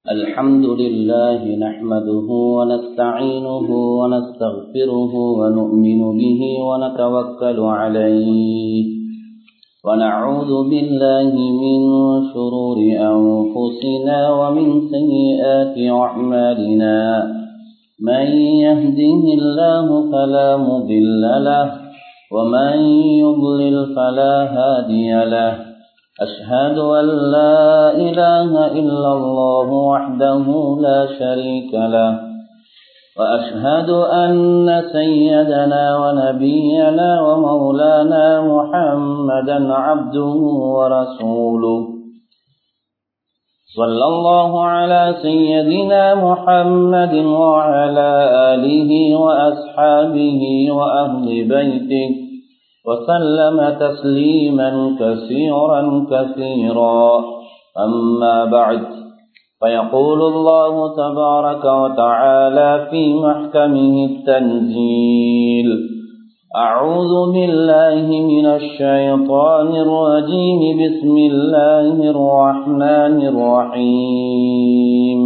الحمد لله نحمده ونستعينه ونستغفره ونؤمن به ونتوكل عليه ونعوذ بالله من شرور أنفسنا ومن سيئات أعمالنا من يهده الله فلا مضل له ومن يضلل فلا هادي له أشهد أن لا إله إلا الله وحده لا شريك له وأشهد أن سيدنا ونبينا ومولانا محمدا عبده ورسوله صلى الله على سيدنا محمد وعلى آله وأصحابه وأهل بيته وسلم تسليما كثيرا كثيرا أما بعد فيقول الله تبارك وتعالى في محكمه التنزيل أعوذ بالله من الشيطان الرجيم بسم الله الرحمن الرحيم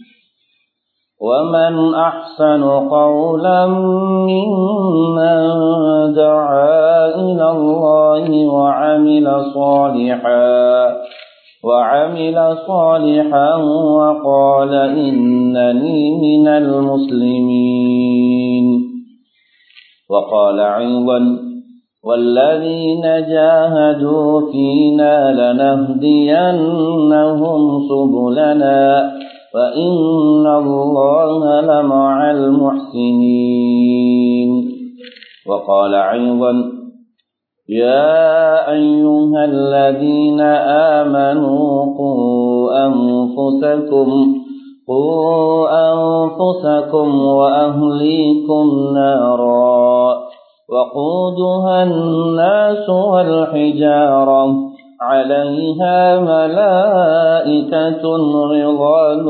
ومن أحسن قولا ممن دعا إلى الله وعمل صالحا وعمل صالحا وقال إنني من المسلمين وقال أيضا والذين جاهدوا فينا لنهدينهم سبلنا وإن الله لمع المحسنين وقال أيضا يا أيها الذين آمنوا قوا أنفسكم قوا أنفسكم وأهليكم نارا وقودها الناس والحجارة عليها ملائكة غضال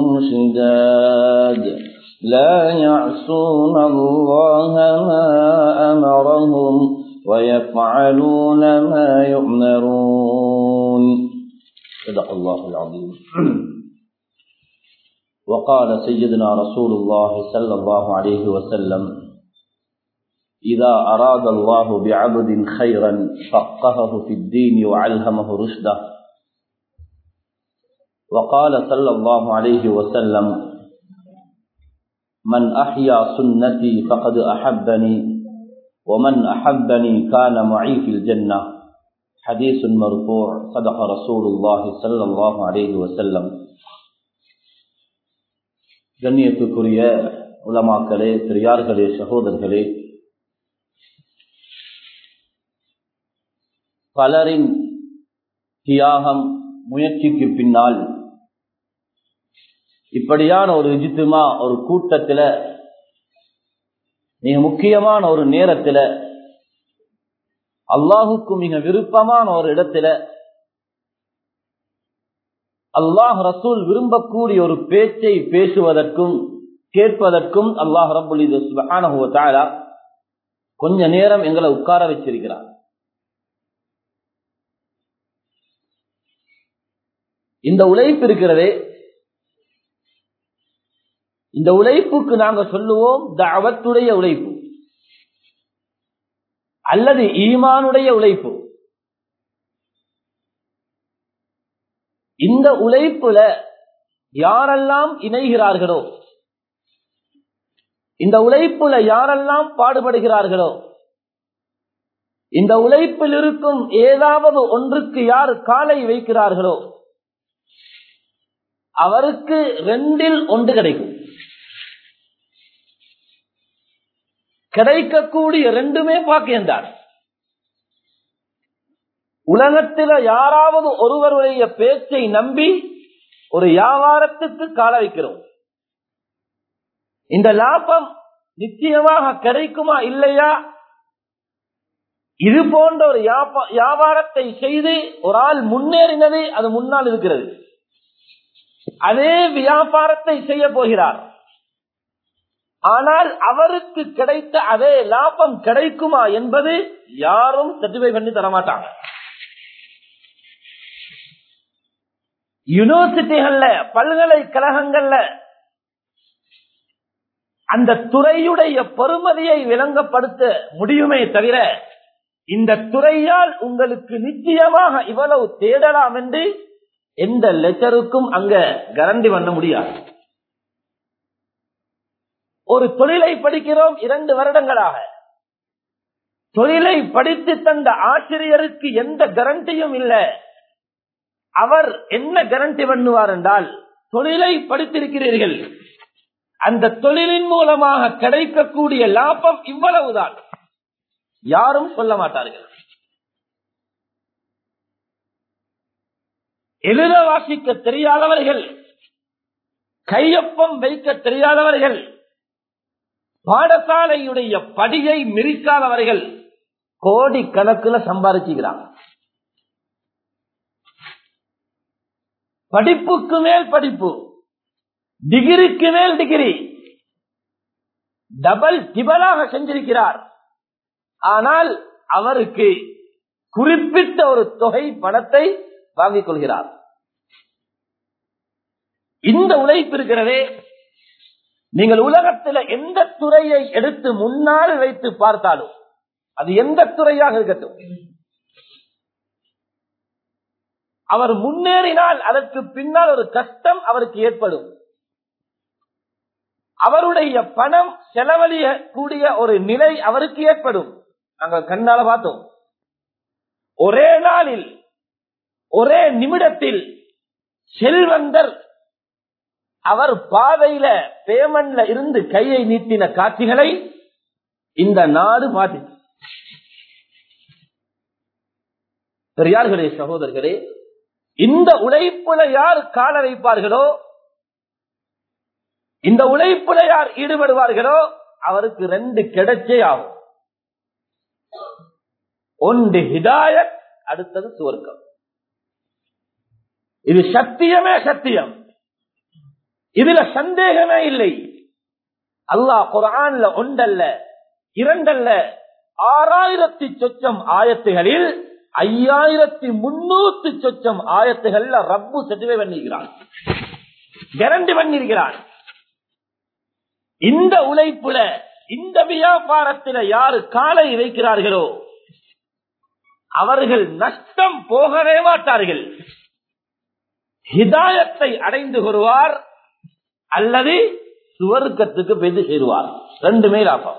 شداد لا يعصون الله ما أمرهم ويفعلون ما يؤمرون صدق الله العظيم وقال سيدنا رسول الله صلى الله عليه وسلم إذا أراد الله بعبد خيرا فقهه في الدين وعلهمه رشده وقال صلى الله عليه وسلم من أحيا سنتي فقد أحبني ومن أحبني كان معي في الجنة حديث مرفوع صدق رسول الله صلى الله عليه وسلم கண்ணியத்துக்குரிய உலமாக்களே பெரியார்களே சகோதரர்களே பலரின் தியாகம் முயற்சிக்கு பின்னால் இப்படியான ஒரு இஜித்துமா ஒரு கூட்டத்தில் மிக முக்கியமான ஒரு நேரத்தில் அல்லாஹுக்கு மிக விருப்பமான ஒரு இடத்துல அல்லாஹ் ரசூல் விரும்பக்கூடிய ஒரு பேச்சை பேசுவதற்கும் கேட்பதற்கும் அல்லாஹ் ரபுல் சுபஹானா கொஞ்ச நேரம் எங்களை உட்கார வச்சிருக்கிறார் இந்த உழைப்பு இருக்கிறதே இந்த உழைப்புக்கு நாங்க சொல்லுவோம் தாவத்துடைய உழைப்பு அல்லது ஈமானுடைய உழைப்பு இந்த உழைப்புல யாரெல்லாம் இணைகிறார்களோ இந்த உழைப்புல யாரெல்லாம் பாடுபடுகிறார்களோ இந்த உழைப்பில் இருக்கும் ஏதாவது ஒன்றுக்கு யார் காலை வைக்கிறார்களோ அவருக்கு ரெண்டில் ஒன்று கிடைக்கும் கிடைக்கக்கூடிய ரெண்டுமே பாக்கியந்தான் உலகத்தில் யாராவது ஒருவருடைய பேச்சை நம்பி ஒரு வியாபாரத்துக்கு கால வைக்கிறோம் இந்த லாபம் நிச்சயமாக கிடைக்குமா இல்லையா இது போன்ற ஒரு வியாபாரத்தை செய்து ஒரு ஆள் முன்னேறினது அது முன்னால் இருக்கிறது அதே வியாபாரத்தை செய்ய போகிறார் ஆனால் அவருக்கு கிடைத்த அதே லாபம் கிடைக்குமா என்பது யாரும் சர்டிஃபை பண்ணி தரமாட்டாங்க யூனிவர்சிட்டிகள்ல பல்கலைக்கழகங்கள்ல அந்த துறையுடைய பெருமதியை விளங்கப்படுத்த முடியுமே தவிர இந்த துறையால் உங்களுக்கு நிச்சயமாக இவ்வளவு தேடலாம் என்று எந்த லெட்டருக்கும் அங்க கரண்டி பண்ண முடியாது ஒரு தொழிலை படிக்கிறோம் இரண்டு வருடங்களாக தொழிலை படித்து தந்த ஆசிரியருக்கு எந்த கரண்டியும் இல்லை அவர் என்ன கரண்டி பண்ணுவார் என்றால் தொழிலை படித்திருக்கிறீர்கள் அந்த தொழிலின் மூலமாக கிடைக்கக்கூடிய லாபம் இவ்வளவுதான் யாரும் சொல்ல மாட்டார்கள் எழுத வாசிக்க தெரியாதவர்கள் கையொப்பம் வைக்க தெரியாதவர்கள் பாடசாலையுடைய படியை மிரிக்காதவர்கள் கோடி கணக்கில் சம்பாதிச்சுக்கிறாங்க படிப்புக்கு மேல் படிப்பு டிகிரிக்கு மேல் டிகிரி டபுள் டிபலாக செஞ்சிருக்கிறார் ஆனால் அவருக்கு குறிப்பிட்ட ஒரு தொகை பணத்தை வாங்கிக் கொள்கிறார் இந்த உழைப்பு இருக்கிறதே நீங்கள் உலகத்தில் எந்த துறையை எடுத்து முன்னால் வைத்து பார்த்தாலும் அது எந்த துறையாக இருக்கட்டும் அவர் முன்னேறினால் அதற்கு பின்னால் ஒரு கஷ்டம் அவருக்கு ஏற்படும் அவருடைய பணம் செலவழிய கூடிய ஒரு நிலை அவருக்கு ஏற்படும் நாங்கள் கண்ணால பார்த்தோம் ஒரே நாளில் ஒரே நிமிடத்தில் செல்வந்தர் அவர் பாதையில பேமெண்ட்ல இருந்து கையை நீட்டின காட்சிகளை இந்த நாடு மாற்றி பெரியார்களே சகோதரர்களே இந்த உழைப்புல யார் கால வைப்பார்களோ இந்த உழைப்புல யார் ஈடுபடுவார்களோ அவருக்கு ரெண்டு கிடைச்சே ஆகும் ஒன்று ஹிதாயத் அடுத்தது சுவர்க்கம் இது சத்தியமே சத்தியம் இதுல சந்தேகமே இல்லை அல்லாஹ் குரான்ல ஒன்றல்ல இரண்டல்ல ஆறாயிரத்தி சொச்சம் ஆயத்துகளில் ஐயாயிரத்தி முன்னூத்தி சொச்சம் ஆயத்துகள்ல ரப்பு சட்டிவே பண்ணிருக்கிறான் கேரண்டி பண்ணிருக்கிறான் இந்த உழைப்புல இந்த வியாபாரத்தில யாரு காலை வைக்கிறார்களோ அவர்கள் நஷ்டம் போகவே மாட்டார்கள் ஹிதாயத்தை அடைந்து வருவார் அல்லது சுவர்க்கத்துக்கு பெய்து சேருவார் ரெண்டுமே லாபம்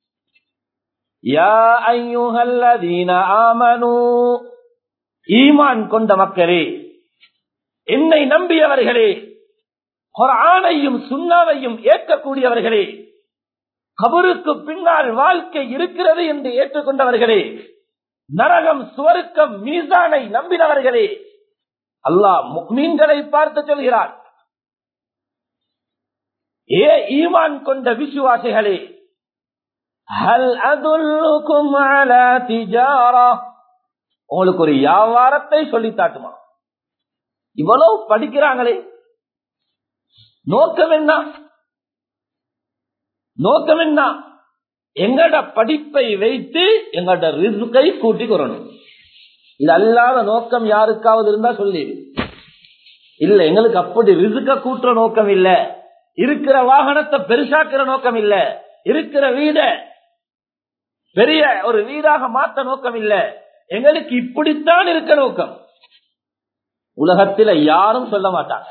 ஈமான் கொண்ட மக்களே என்னை நம்பியவர்களே ஆணையும் சுண்ணாவையும் ஏற்கக்கூடியவர்களே கபருக்கு பின்னால் வாழ்க்கை இருக்கிறது என்று ஏற்றுக்கொண்டவர்களே நரகம் சுவருக்கம் மீசானை நம்பினவர்களே அல்லாஹ் மீன்களை பார்த்து சொல்கிறார் ஏ ஈமான் கொண்ட விசுவாசிகளே ஹல் அதுல்லுக்கும் அலா திஜாரா உங்களுக்கு ஒரு வியாபாரத்தை சொல்லி தாட்டுமா இவ்வளவு படிக்கிறாங்களே நோக்கம் என்ன நோக்கம் என்ன எங்கட படிப்பை வைத்து எங்கட ரிசுக்கை கூட்டி வரணும் இது அல்லாத நோக்கம் யாருக்காவது இருந்தா சொல்லி இல்ல எங்களுக்கு அப்படி ரிசுக்க கூட்டுற நோக்கம் இல்ல இருக்கிற வாகனத்தை பெருசாக்குற நோக்கம் இல்ல இருக்கிற வீட பெரிய ஒரு வீடாக மாத்த நோக்கம் இல்ல எங்களுக்கு இப்படித்தான் இருக்க நோக்கம் உலகத்தில் யாரும் சொல்ல மாட்டாங்க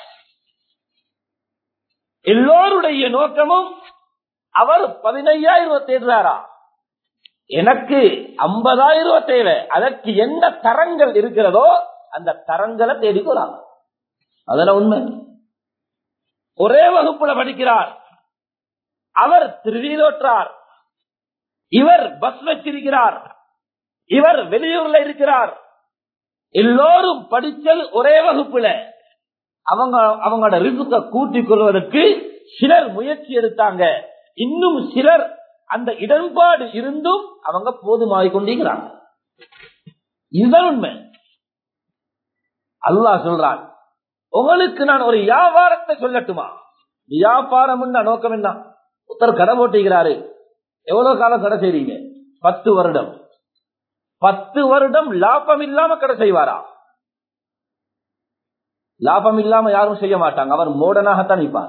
எல்லோருடைய நோக்கமும் அவர் பதினையாயிரம் ரூபாய் தேடுறாரா எனக்கு ஐம்பதாயிரம் ரூபாய் தேவை அதற்கு என்ன தரங்கள் இருக்கிறதோ அந்த தரங்களை தேடிக்கொள்ளலாம் அதெல்லாம் உண்மை ஒரே வகுப்புல படிக்கிறார் அவர் திருவீரோற்றார் இவர் பஸ் வச்சிருக்கிறார் இவர் வெளியூர்ல இருக்கிறார் எல்லோரும் படிச்சல் ஒரே வகுப்புல அவங்க அவங்களோட ரிசுக்க கூட்டிக் கொள்வதற்கு சிலர் முயற்சி எடுத்தாங்க இன்னும் சிலர் அந்த இடர்பாடு இருந்தும் அவங்க போதுமாகிக் கொண்டிருக்கிறாங்க இதுதான் உண்மை அல்லாஹ் சொல்றான் உங்களுக்கு நான் ஒரு வியாபாரத்தை சொல்லட்டுமா வியாபாரம் நோக்கம் என்ன ஒருத்தர் கடை போட்டுக்கிறாரு எவ்வளவு காலம் கடை செய்றீங்க பத்து வருடம் பத்து வருடம் லாபம் இல்லாம கடை செய்வாரா லாபம் இல்லாம யாரும் செய்ய மாட்டாங்க அவர் மோடனாகத்தான் நிற்பார்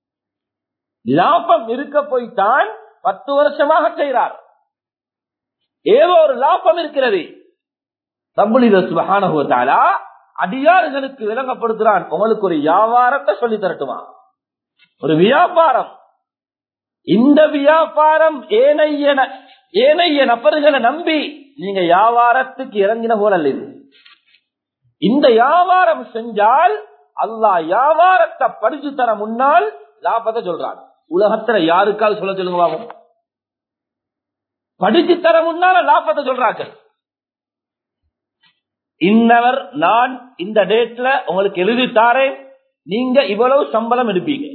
லாபம் இருக்க போய்தான் பத்து வருஷமாக செய்கிறார் ஏதோ ஒரு லாபம் இருக்கிறது ரப்புலிதாலா அடியார்களுக்கு விளங்கப்படுத்துறான் உங்களுக்கு ஒரு வியாபாரத்தை சொல்லி தரட்டுமா ஒரு வியாபாரம் இந்த வியாபாரம் ஏனைய ஏனைய நபர்களை நம்பி நீங்க வியாபாரத்துக்கு இறங்கின போல அல்ல இது இந்த வியாபாரம் செஞ்சால் அல்லாஹ் வியாபாரத்தை படிச்சு தர முன்னால் லாபத்தை சொல்றான் உலகத்துல யாருக்கால் சொல்ல சொல்லுங்க பாவம் படிச்சு தர முன்னால லாபத்தை சொல்றாங்க இன்னவர் நான் இந்த டேட்ல உங்களுக்கு எழுதி தாரேன் நீங்க இவ்வளவு சம்பளம் எடுப்பீங்க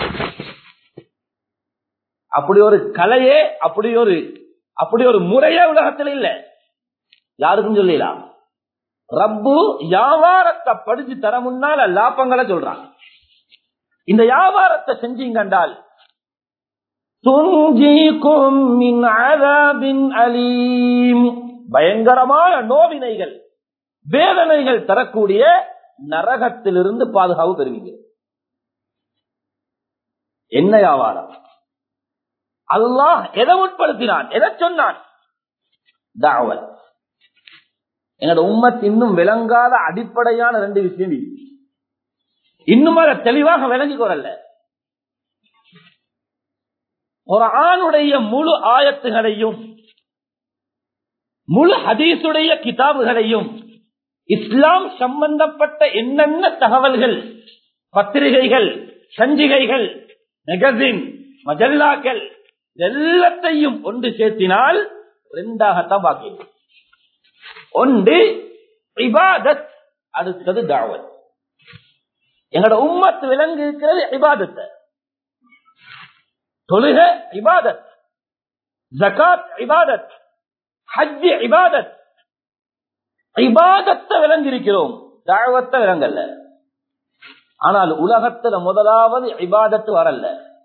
அப்படி ஒரு கலையே அப்படி ஒரு அப்படி ஒரு முறையே உலகத்தில் இல்ல யாருக்கும் சொல்லலாம் ரப்பு வியாபாரத்தை படிச்சு தர முன்னால லாபங்களை சொல்றான் இந்த வியாபாரத்தை செஞ்சீங்கன்றால் துஞ்சிக்கும் மின் அதாபின் அலீம் பயங்கரமான நோவினைகள் வேதனைகள் தரக்கூடிய நரகத்திலிருந்து பாதுகாப்பு பெறுவீங்க என்ன வியாபாரம் அல்லாஹ் எதை உட்படுத்தினான் எதை சொன்னான் தாவல் என்னோட உம்மத் இன்னும் விளங்காத அடிப்படையான ரெண்டு விஷயம் இது இன்னும் அதை தெளிவாக விளங்கி கொள்ளல ஒரு ஆணுடைய முழு ஆயத்துகளையும் முழு ஹதீசுடைய கிதாபுகளையும் இஸ்லாம் சம்பந்தப்பட்ட என்னென்ன தகவல்கள் பத்திரிகைகள் சஞ்சிகைகள் மெகசின் மஜல்லாக்கள் எல்லாத்தையும் ஒன்று சேர்த்தினால் ரெண்டாகத்தான் பாக்கி ஒன்று இபாதத் அடுத்தது தாவத் எங்களோட உம்மத்து விலங்கு இருக்கிறது இபாதத்தை தொழுக இபாதத் ஜகாத் இபாதத் ஹஜ் இபாதத் இபாதத்தை விளங்கியிருக்கிறோம் தாழ்வத்தை விளங்கல்ல ஆனால் உலகத்துல முதலாவது இபாதத்து வரல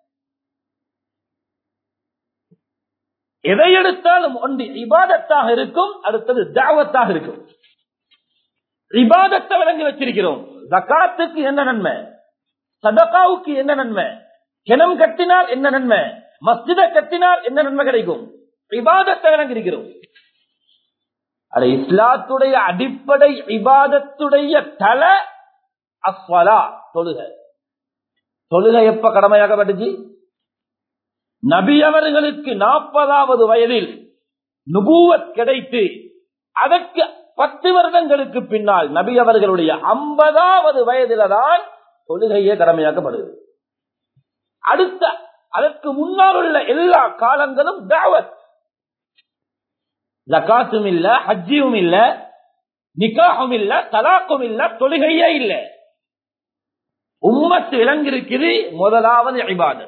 எதை எடுத்தாலும் ஒன்று இபாதத்தாக இருக்கும் அடுத்தது தாவத்தாக இருக்கும் இபாதத்தை விளங்கி வச்சிருக்கிறோம் ஜக்காத்துக்கு என்ன நன்மை சதகாவுக்கு என்ன நன்மை கிணம் கட்டினால் என்ன நன்மை மஸ்ஜித கட்டினால் என்ன நன்மை கிடைக்கும் இபாதத்தை விளங்கி இருக்கிறோம் அது இஸ்லாத்துடைய அடிப்படை இபாதத்துடைய தல அஸ்வலா தொழுக தொழுக எப்ப கடமையாக்கப்பட்டுச்சு நபி அவர்களுக்கு நாற்பதாவது வயதில் நுபூவத் கிடைத்து அதற்கு பத்து வருடங்களுக்கு பின்னால் நபி அவர்களுடைய ஐம்பதாவது வயதில தான் தொழுகையே கடமையாக்கப்படுது அடுத்த அதற்கு முன்னால் உள்ள எல்லா காலங்களும் தாவத் ஜக்காத்தும் இல்ல ஹஜ்ஜியும் இல்ல நிக்காகும் இல்ல தலாக்கும் இல்ல தொழுகையே இல்ல உம்மத்து விலங்கிருக்குது முதலாவது இபாதத்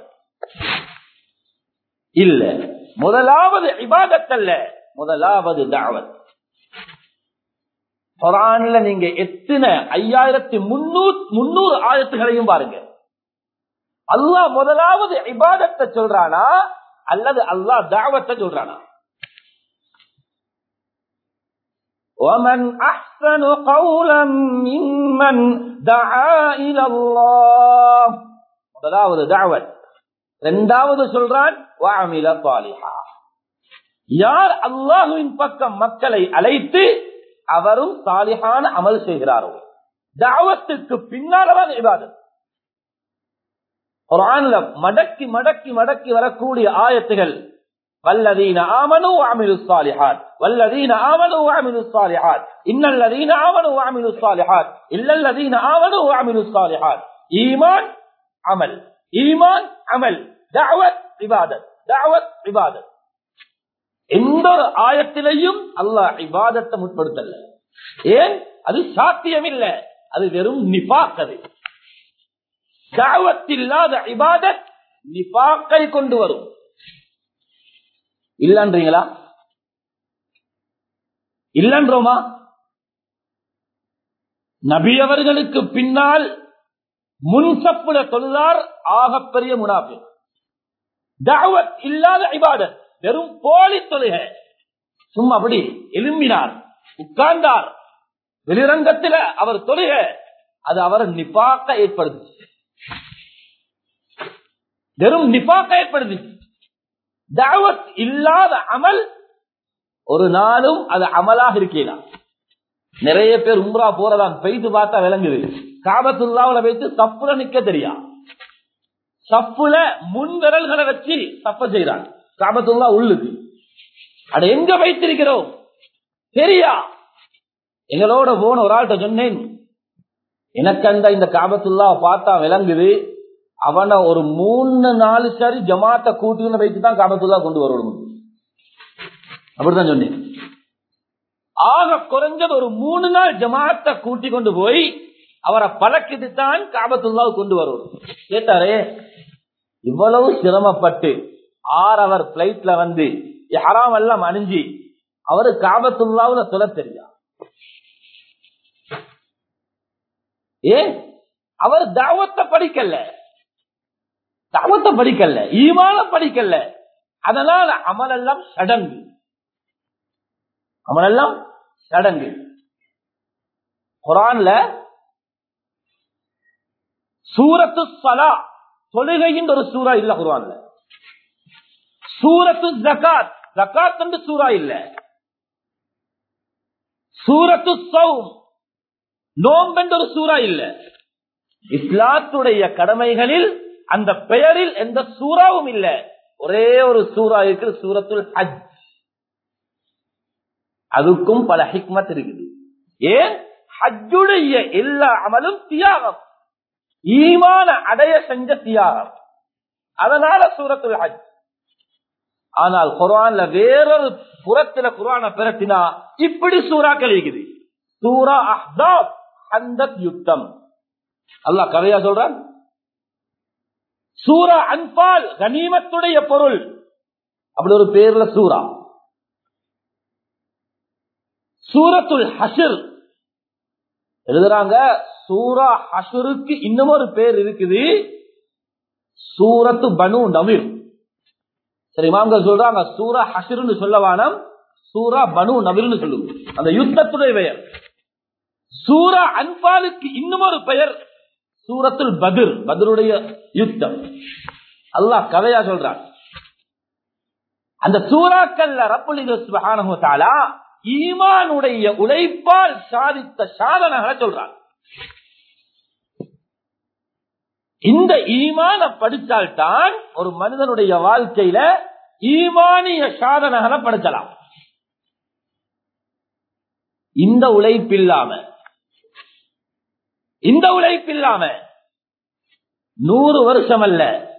இல்ல முதலாவது இபாதத் அல்ல முதலாவது தாவத் குரான்ல நீங்க எத்தனை ஐயாயிரத்தி முன்னூறு முன்னூறு ஆயிரத்துகளையும் பாருங்க அல்லாஹ் முதலாவது இபாதத்தை சொல்றானா அல்லது அல்லாஹ் தாவத்தை சொல்றானா ومن أحسن قولا ممن دعا إلى الله முதலாவது தாவத் இரண்டாவது சொல்றான் வாமில பாலிஹா யார் அல்லாஹுவின் பக்கம் மக்களை அழைத்து அவரும் சாலிஹான அமல் செய்கிறாரோ தாவத்துக்கு பின்னால்தான் இபாதத் குரான்ல மடக்கி மடக்கி மடக்கி வரக்கூடிய ஆயத்துகள் والذين آمنوا وعملوا الصالحات والذين آمنوا وعملوا الصالحات إن الذين آمنوا وعملوا الصالحات إلا الذين آمنوا وعملوا الصالحات إيمان عمل إيمان عمل دعوة عبادة دعوة عبادة எந்த ஒரு ஆயத்திலையும் அல்லாஹ் இபாதத்தை முற்படுத்தல ஏன் அது சாத்தியம் இல்ல அது வெறும் நிபாக் அது தாவத்தில்லாத இபாதத் நிபாக்கை கொண்டு வரும் இல்லன்றீங்களா இல்லன்றோமா நபி அவர்களுக்கு பின்னால் முன்சப்புல தொழுதார் ஆகப்பெரிய முனாஃபி தாவத் இல்லாத இபாதத் வெறும் போலி தொழுக சும்மா அப்படி எழும்பினார் உட்கார்ந்தார் வெளிரங்கத்தில் அவர் தொழுக அது அவரை நிப்பாக்க ஏற்படுத்துச்சு வெறும் நிப்பாக்க ஏற்படுத்துச்சு தாவத் இல்லாத அமல் ஒரு நாளும் அது அமலாக இருக்கலாம் நிறைய பேர் உம்ரா போறதான் பெய்து பார்த்தா விளங்குது காபத்துல்லாவில வைத்து சப்புல நிக்க தெரியா சப்புல முன் விரல்களை வச்சு தப்ப செய்யறான் காபத்துல்லா உள்ளுக்கு அட எங்க வைத்திருக்கிறோம் சரியா எங்களோட போன ஒரு ஆள்கிட்ட சொன்னேன் எனக்கு அந்த இந்த காபத்துல்லா பார்த்தா விளங்குது அவனை ஒரு மூணு நாலு சரி ஜமாத்த கூட்டின்னு வைத்து தான் காபத்துல்லா கொண்டு வரணும் அப்படிதான் சொன்னேன் ஆக குறைஞ்சது ஒரு மூணு நாள் ஜமாத்த கூட்டி கொண்டு போய் அவரை பழக்கிட்டு தான் காபத்துல்லாவை கொண்டு வருவோம் கேட்டாரே இவ்வளவு சிரமப்பட்டு ஆறு அவர் பிளைட்ல வந்து யாராம் எல்லாம் அணிஞ்சு அவரு காபத்துல்லாவுல சொல்ல தெரியா ஏன் அவர் தாவத்தை படிக்கல தாவத்தை படிக்கல ஈமான படிக்கல அதனால அமலெல்லாம் சடங்கு அமலெல்லாம் சடங்கு குரான்ல சூரத்து சலா தொழுகையின் ஒரு சூறா இல்ல குரான்ல சூரத்து ஜகாத் ஜகாத் என்று சூறா இல்ல சூரத்து சௌம் நோம்பென்று ஒரு சூறா இல்ல இஸ்லாத்துடைய கடமைகளில் அந்த பெயரில் எந்த சூறாவும் இல்ல ஒரே ஒரு சூறா இருக்கு சூரத்துல் ஹஜ் அதுக்கும் பல ஹிக்மத் இருக்குது ஏன் ஹஜ்ஜுடைய எல்லா அமலும் தியாகம் ஈமான அடைய செஞ்ச தியாகம் அதனால சூரத்துல் ஹஜ் ஆனால் குரான்ல வேறொரு புறத்துல குரான பிறட்டினா இப்படி சூறாக்கள் இருக்குது சூரா அஹ்தாப் அந்த யுத்தம் அல்லாஹ் கதையா சொல்றான் சூரா அன்பால் கனிமத்துடைய பொருள் அப்படி ஒரு பேர்ல சூரா சூரத்துல் ஹஷர் எழுதுறாங்க சூரா ஹஷருக்கு இன்னும் ஒரு பேர் இருக்குது சூரத்து பனு நவீர் சரி இமாம்கள் சொல்றாங்க சூரா ஹஷர்னு சொல்லவானம் சூரா பனு நவீர்னு சொல்லுங்க அந்த யுத்தத்துடைய பெயர் சூரா அன்பாலுக்கு இன்னும் ஒரு பெயர் சூரத்துல் பதிர் பதிலுடைய யுத்தம் அல்லாஹ் கதையா சொல்றான் அந்த சூறாக்கல்ல ரப்புலிக தாலா ஈமானுடைய உழைப்பால் சாதித்த சாதனைகளை சொல்றான் இந்த ஈமான படித்தால்தான் ஒரு மனிதனுடைய வாழ்க்கையில ஈமானிய சாதனைகளை படுத்தலாம் இந்த உழைப்பில்லாம இந்த உழைப்பில்லாம நூறு வருஷம் அல்ல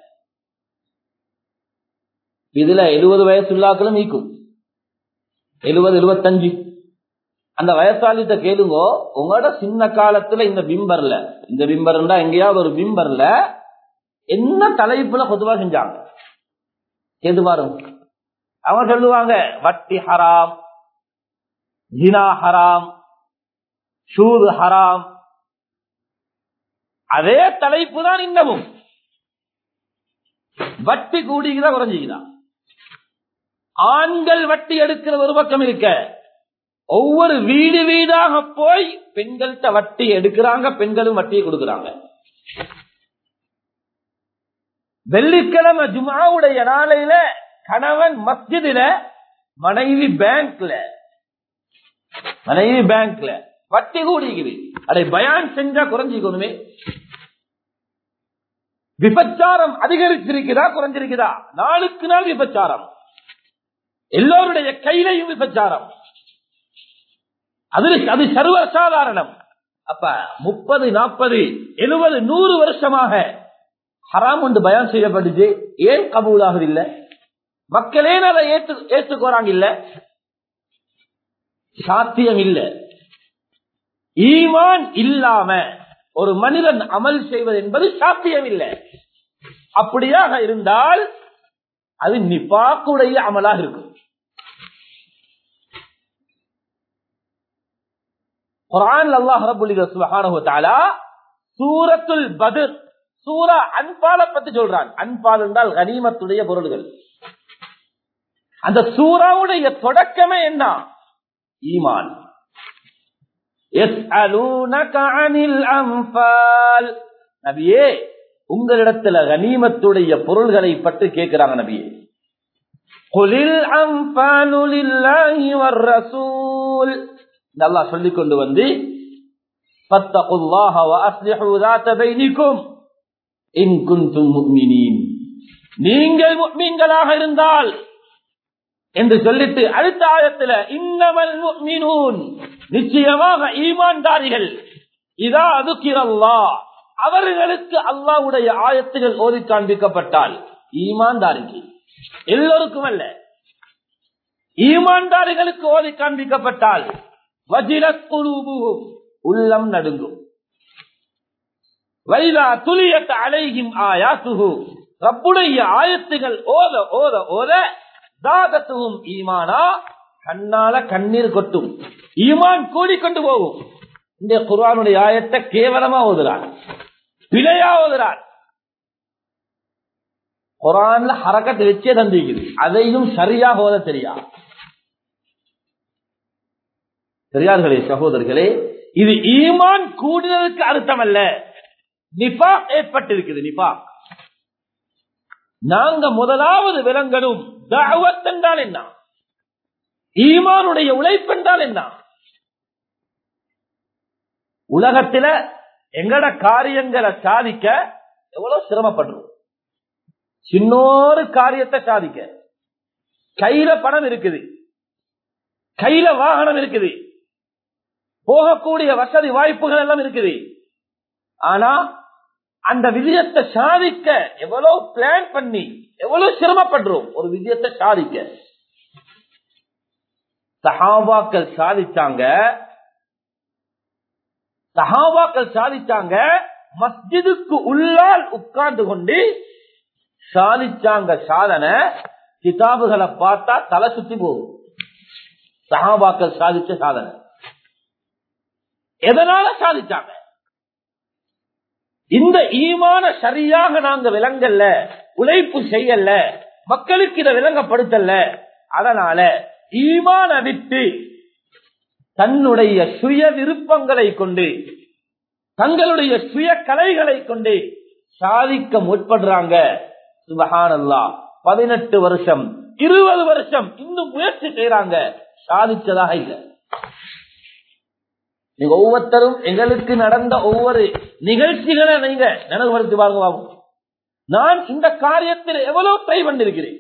இதுல எழுபது வயசுள்ளாக்களும் நீக்கும் எழுபது எழுபத்தஞ்சு அந்த வயசாளிட்ட கேளுங்க உங்களோட சின்ன காலத்துல இந்த பிம்பர்ல இந்த பிம்பர்னா எங்கேயாவது ஒரு பிம்பர்ல என்ன தலைப்புல பொதுவா செஞ்சாங்க கேட்டு பாருங்க அவங்க சொல்லுவாங்க வட்டி ஹராம் ஜினா ஹராம் ஷூது ஹராம் அதே தலைப்பு தான் இன்னமும் வட்டி கூடிக்குதா குறைஞ்சிக்குதா ஆண்கள் வட்டி எடுக்கிற ஒரு பக்கம் இருக்க ஒவ்வொரு வீடு வீடாக போய் பெண்கள்கிட்ட வட்டி எடுக்கிறாங்க பெண்களும் வட்டியை கொடுக்கிறாங்க வெள்ளிக்கிழமை ஜுமாவுடைய நாளையில கணவன் மஸ்ஜிதில மனைவி பேங்க்ல மனைவி பேங்க்ல வட்டி கூடிக்குது அதை பயான் செஞ்சா குறைஞ்சிக்கணுமே விபச்சாரம் அதிகரிச்சிருக்குதா குறைஞ்சிருக்குதா நாளுக்கு நாள் விபச்சாரம் எல்லோருடைய கையிலையும் விபச்சாரம் அது அது சர்வசாதாரணம் அப்ப முப்பது நாற்பது எழுபது நூறு வருஷமாக ஹராம் ஒன்று பயான் செய்யப்பட்டுச்சு ஏன் கபூலாகுது இல்ல மக்களே அதை ஏற்று ஏற்றுக்கோறாங்க இல்ல சாத்தியம் இல்ல ஈமான் இல்லாம ஒரு மனிதன் அமல் செய்வது என்பது சாத்தியம் இல்லை அப்படியாக இருந்தால் அது நிபாக்குடைய அமலாக இருக்கும் குரான் அல்லாஹ் ரபுல் சுபஹானஹு தஆலா சூரத்துல் பத்ர் சூரா அன்பால பத்தி சொல்றான் அன்பால் என்றால் கனிமத்துடைய பொருள்கள் அந்த சூறாவுடைய தொடக்கமே என்ன ஈமான் يسألونك عن الأنفال நபியே உங்களிடத்துல கனிமத்துடைய பொருள்களை பற்றி கேட்கிறாங்க நபியே குலில் அன்பாலு லில்லாஹி வர்ரசூல் அல்லாஹ் சொல்லிக் கொண்டு வந்து ஃபத்தகுல்லாஹ வஅஸ்லிஹு ذات பைனிக்கும் இன் குன்தும் முஃமினீன் நீங்கள் முஃமின்களாக இருந்தால் என்று சொல்லிட்டு அடுத்த ஆயத்துல இன்னமல் முஃமினூன் நிச்சயமாக ஈமான்தாரிகள் இதா அதுக்கிரல்லா அவர்களுக்கு அல்லாஹ்வுடைய ஆயத்துகள் ஓதி காண்பிக்கப்பட்டால் ஈமான்தாரிகள் எல்லோருக்கும் அல்ல ஈமான்தாரிகளுக்கு ஓதி காண்பிக்கப்பட்டால் வஜிரத் குலூபுஹும் உள்ளம் நடுங்கும் வைலா துலியத் அலைஹிம் ஆயாத்துஹு ரப்புடைய ஆயத்துகள் ஓத ஓத ஓத தாதத்துவும் ஈமானா கண்ணால கண்ணீர் கொட்டும் ஈமான் கூடிக்கொண்டு போகும் இந்த குர்ஆனுடைய ஆயத்தை கேவலமா ஓதுறான் பிழையா ஓதுறான் குரான்ல ஹரக்கத்தை வச்சே தந்திக்குது அதையும் சரியா ஓத தெரியா பெரியார்களே சகோதரர்களே இது ஈமான் கூடினதுக்கு அர்த்தம் அல்ல நிபா ஏற்பட்டிருக்குது நிபா நாங்க முதலாவது விலங்கணும் தாவத் என்றால் என்ன ஈமானுடைய உழைப்பு என்றால் என்ன உலகத்தில எங்கட காரியங்களை சாதிக்க எவ்வளவு சிரமப்படுறோம் சின்னொரு காரியத்தை சாதிக்க கையில பணம் இருக்குது கையில வாகனம் இருக்குது போகக்கூடிய வசதி வாய்ப்புகள் எல்லாம் இருக்குது ஆனா அந்த விஜயத்தை சாதிக்க எவ்வளவு பிளான் பண்ணி எவ்வளவு சிரமப்படுறோம் ஒரு விஜயத்தை சாதிக்க சஹாபாக்கள் சாதிச்சாங்க சஹாபாக்கள் சாதிச்சாங்க மஸ்ஜிதுக்கு உள்ளால் உட்கார்ந்து கொண்டு சாதிச்சாங்க சாதனை கிதாபுகளை பார்த்தா தலை சுத்தி போகும் சஹாபாக்கள் சாதிச்ச சாதனை எதனால சாதிச்சாங்க இந்த ஈமான சரியாக நாங்க விளங்கல்ல உழைப்பு செய்யல மக்களுக்கு இதை விளங்கப்படுத்தல அதனால ஈமான விட்டு தன்னுடைய சுய விருப்பங்களை கொண்டு தங்களுடைய சுய கலைகளை கொண்டு சாதிக்க முற்படுறாங்க சுபஹானல்லா பதினெட்டு வருஷம் இருபது வருஷம் இன்னும் முயற்சி செய்யறாங்க சாதிச்சதாக இல்லை நீங்க ஒவ்வொருத்தரும் எங்களுக்கு நடந்த ஒவ்வொரு நிகழ்ச்சிகளை நீங்க நினைவுபடுத்தி பாருங்க பாபு நான் இந்த காரியத்தில் எவ்வளவு ட்ரை பண்ணிருக்கிறேன்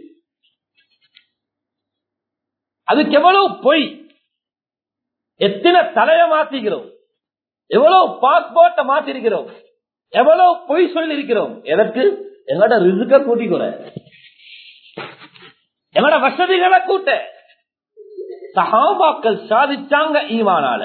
அதுக்கு எவ்வளவு பொய் எத்தனை தலைய மாத்திக்கிறோம் எவ்வளவு பாஸ்போர்ட்டை மாத்திருக்கிறோம் எவ்வளவு பொய் சொல்லி இருக்கிறோம் எதற்கு எங்கட ரிசுக்க கூட்டிக்கூட எங்கட வசதிகளை கூட்ட சஹாபாக்கள் சாதிச்சாங்க ஈமானால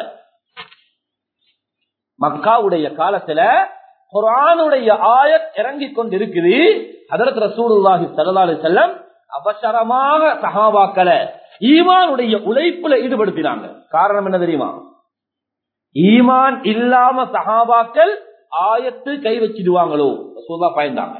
மக்காவுடைய காலத்துல குரானுடைய ஆயத் இறங்கி கொண்டிருக்குது அதற்கு ரசூலுல்லாஹி சல்லல்லாஹு செல்லம் அவசரமாக சஹாபாக்களை ஈமானுடைய உழைப்புல ஈடுபடுத்தினாங்க காரணம் என்ன தெரியுமா ஈமான் இல்லாம சஹாபாக்கள் ஆயத்து கை வச்சிடுவாங்களோ சுதா பயந்தாங்க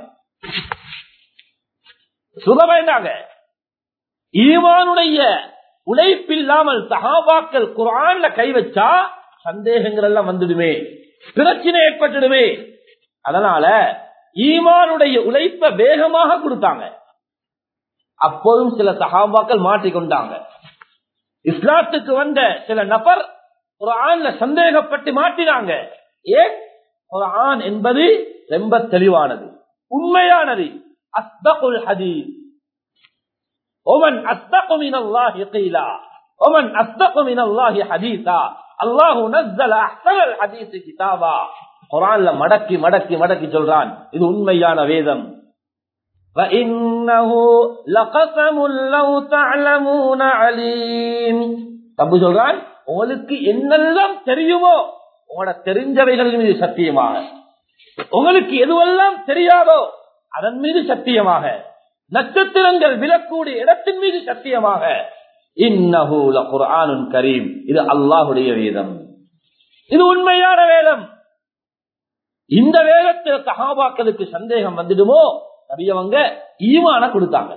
சுதா பயந்தாங்க ஈமானுடைய உழைப்பில்லாமல் சஹாபாக்கள் குரான்ல கை வச்சா சந்தேகங்கள் எல்லாம் வந்துடுமே பிரச்சனை ஏற்பட்டுடுமே அதனால ஈமானுடைய உழைப்ப வேகமாக கொடுத்தாங்க அப்போதும் சில சகாபாக்கள் மாட்டிக்கொண்டாங்க இஸ்லாத்துக்கு வந்த சில நபர் ஒரு ஆண்ல சந்தேகப்பட்டு மாட்டினாங்க ஏன் ஒரு ஆண் என்பது ரொம்ப தெளிவானது உண்மையானது அஸ்தகுல் ஹதீஸ் ஒமன் அஸ்தகுமின் அல்லாஹி கீலா ஒமன் அஸ்தகுமின் அல்லாஹி ஹதீஸா அல்லாஹு நஸ்ஸல அஹ்சனல் ஹதீஸ் கிதாபா குர்ஆன்ல மடக்கி மடக்கி மடக்கி சொல்றான் இது உண்மையான வேதம் وَإِنَّهُ لَقَسَمٌ لَوْ تَعْلَمُونَ عَلِيمٌ தப்பு சொல்றான் உங்களுக்கு என்னெல்லாம் தெரியுமோ உங்களோட தெரிஞ்சவைகள் மீது சத்தியமாக உங்களுக்கு எதுவெல்லாம் தெரியாதோ அதன் மீது சத்தியமாக நட்சத்திரங்கள் விழக்கூடிய இடத்தின் மீது சத்தியமாக இன்னஹு லகுர்ஆனுன் கரீம் இது அல்லாஹ்வுடைய வேதம் இது உண்மையான வேதம் இந்த வேதத்தில் சஹாபாக்களுக்கு சந்தேகம் வந்துடுமோ நபியவங்க ஈமான கொடுத்தாங்க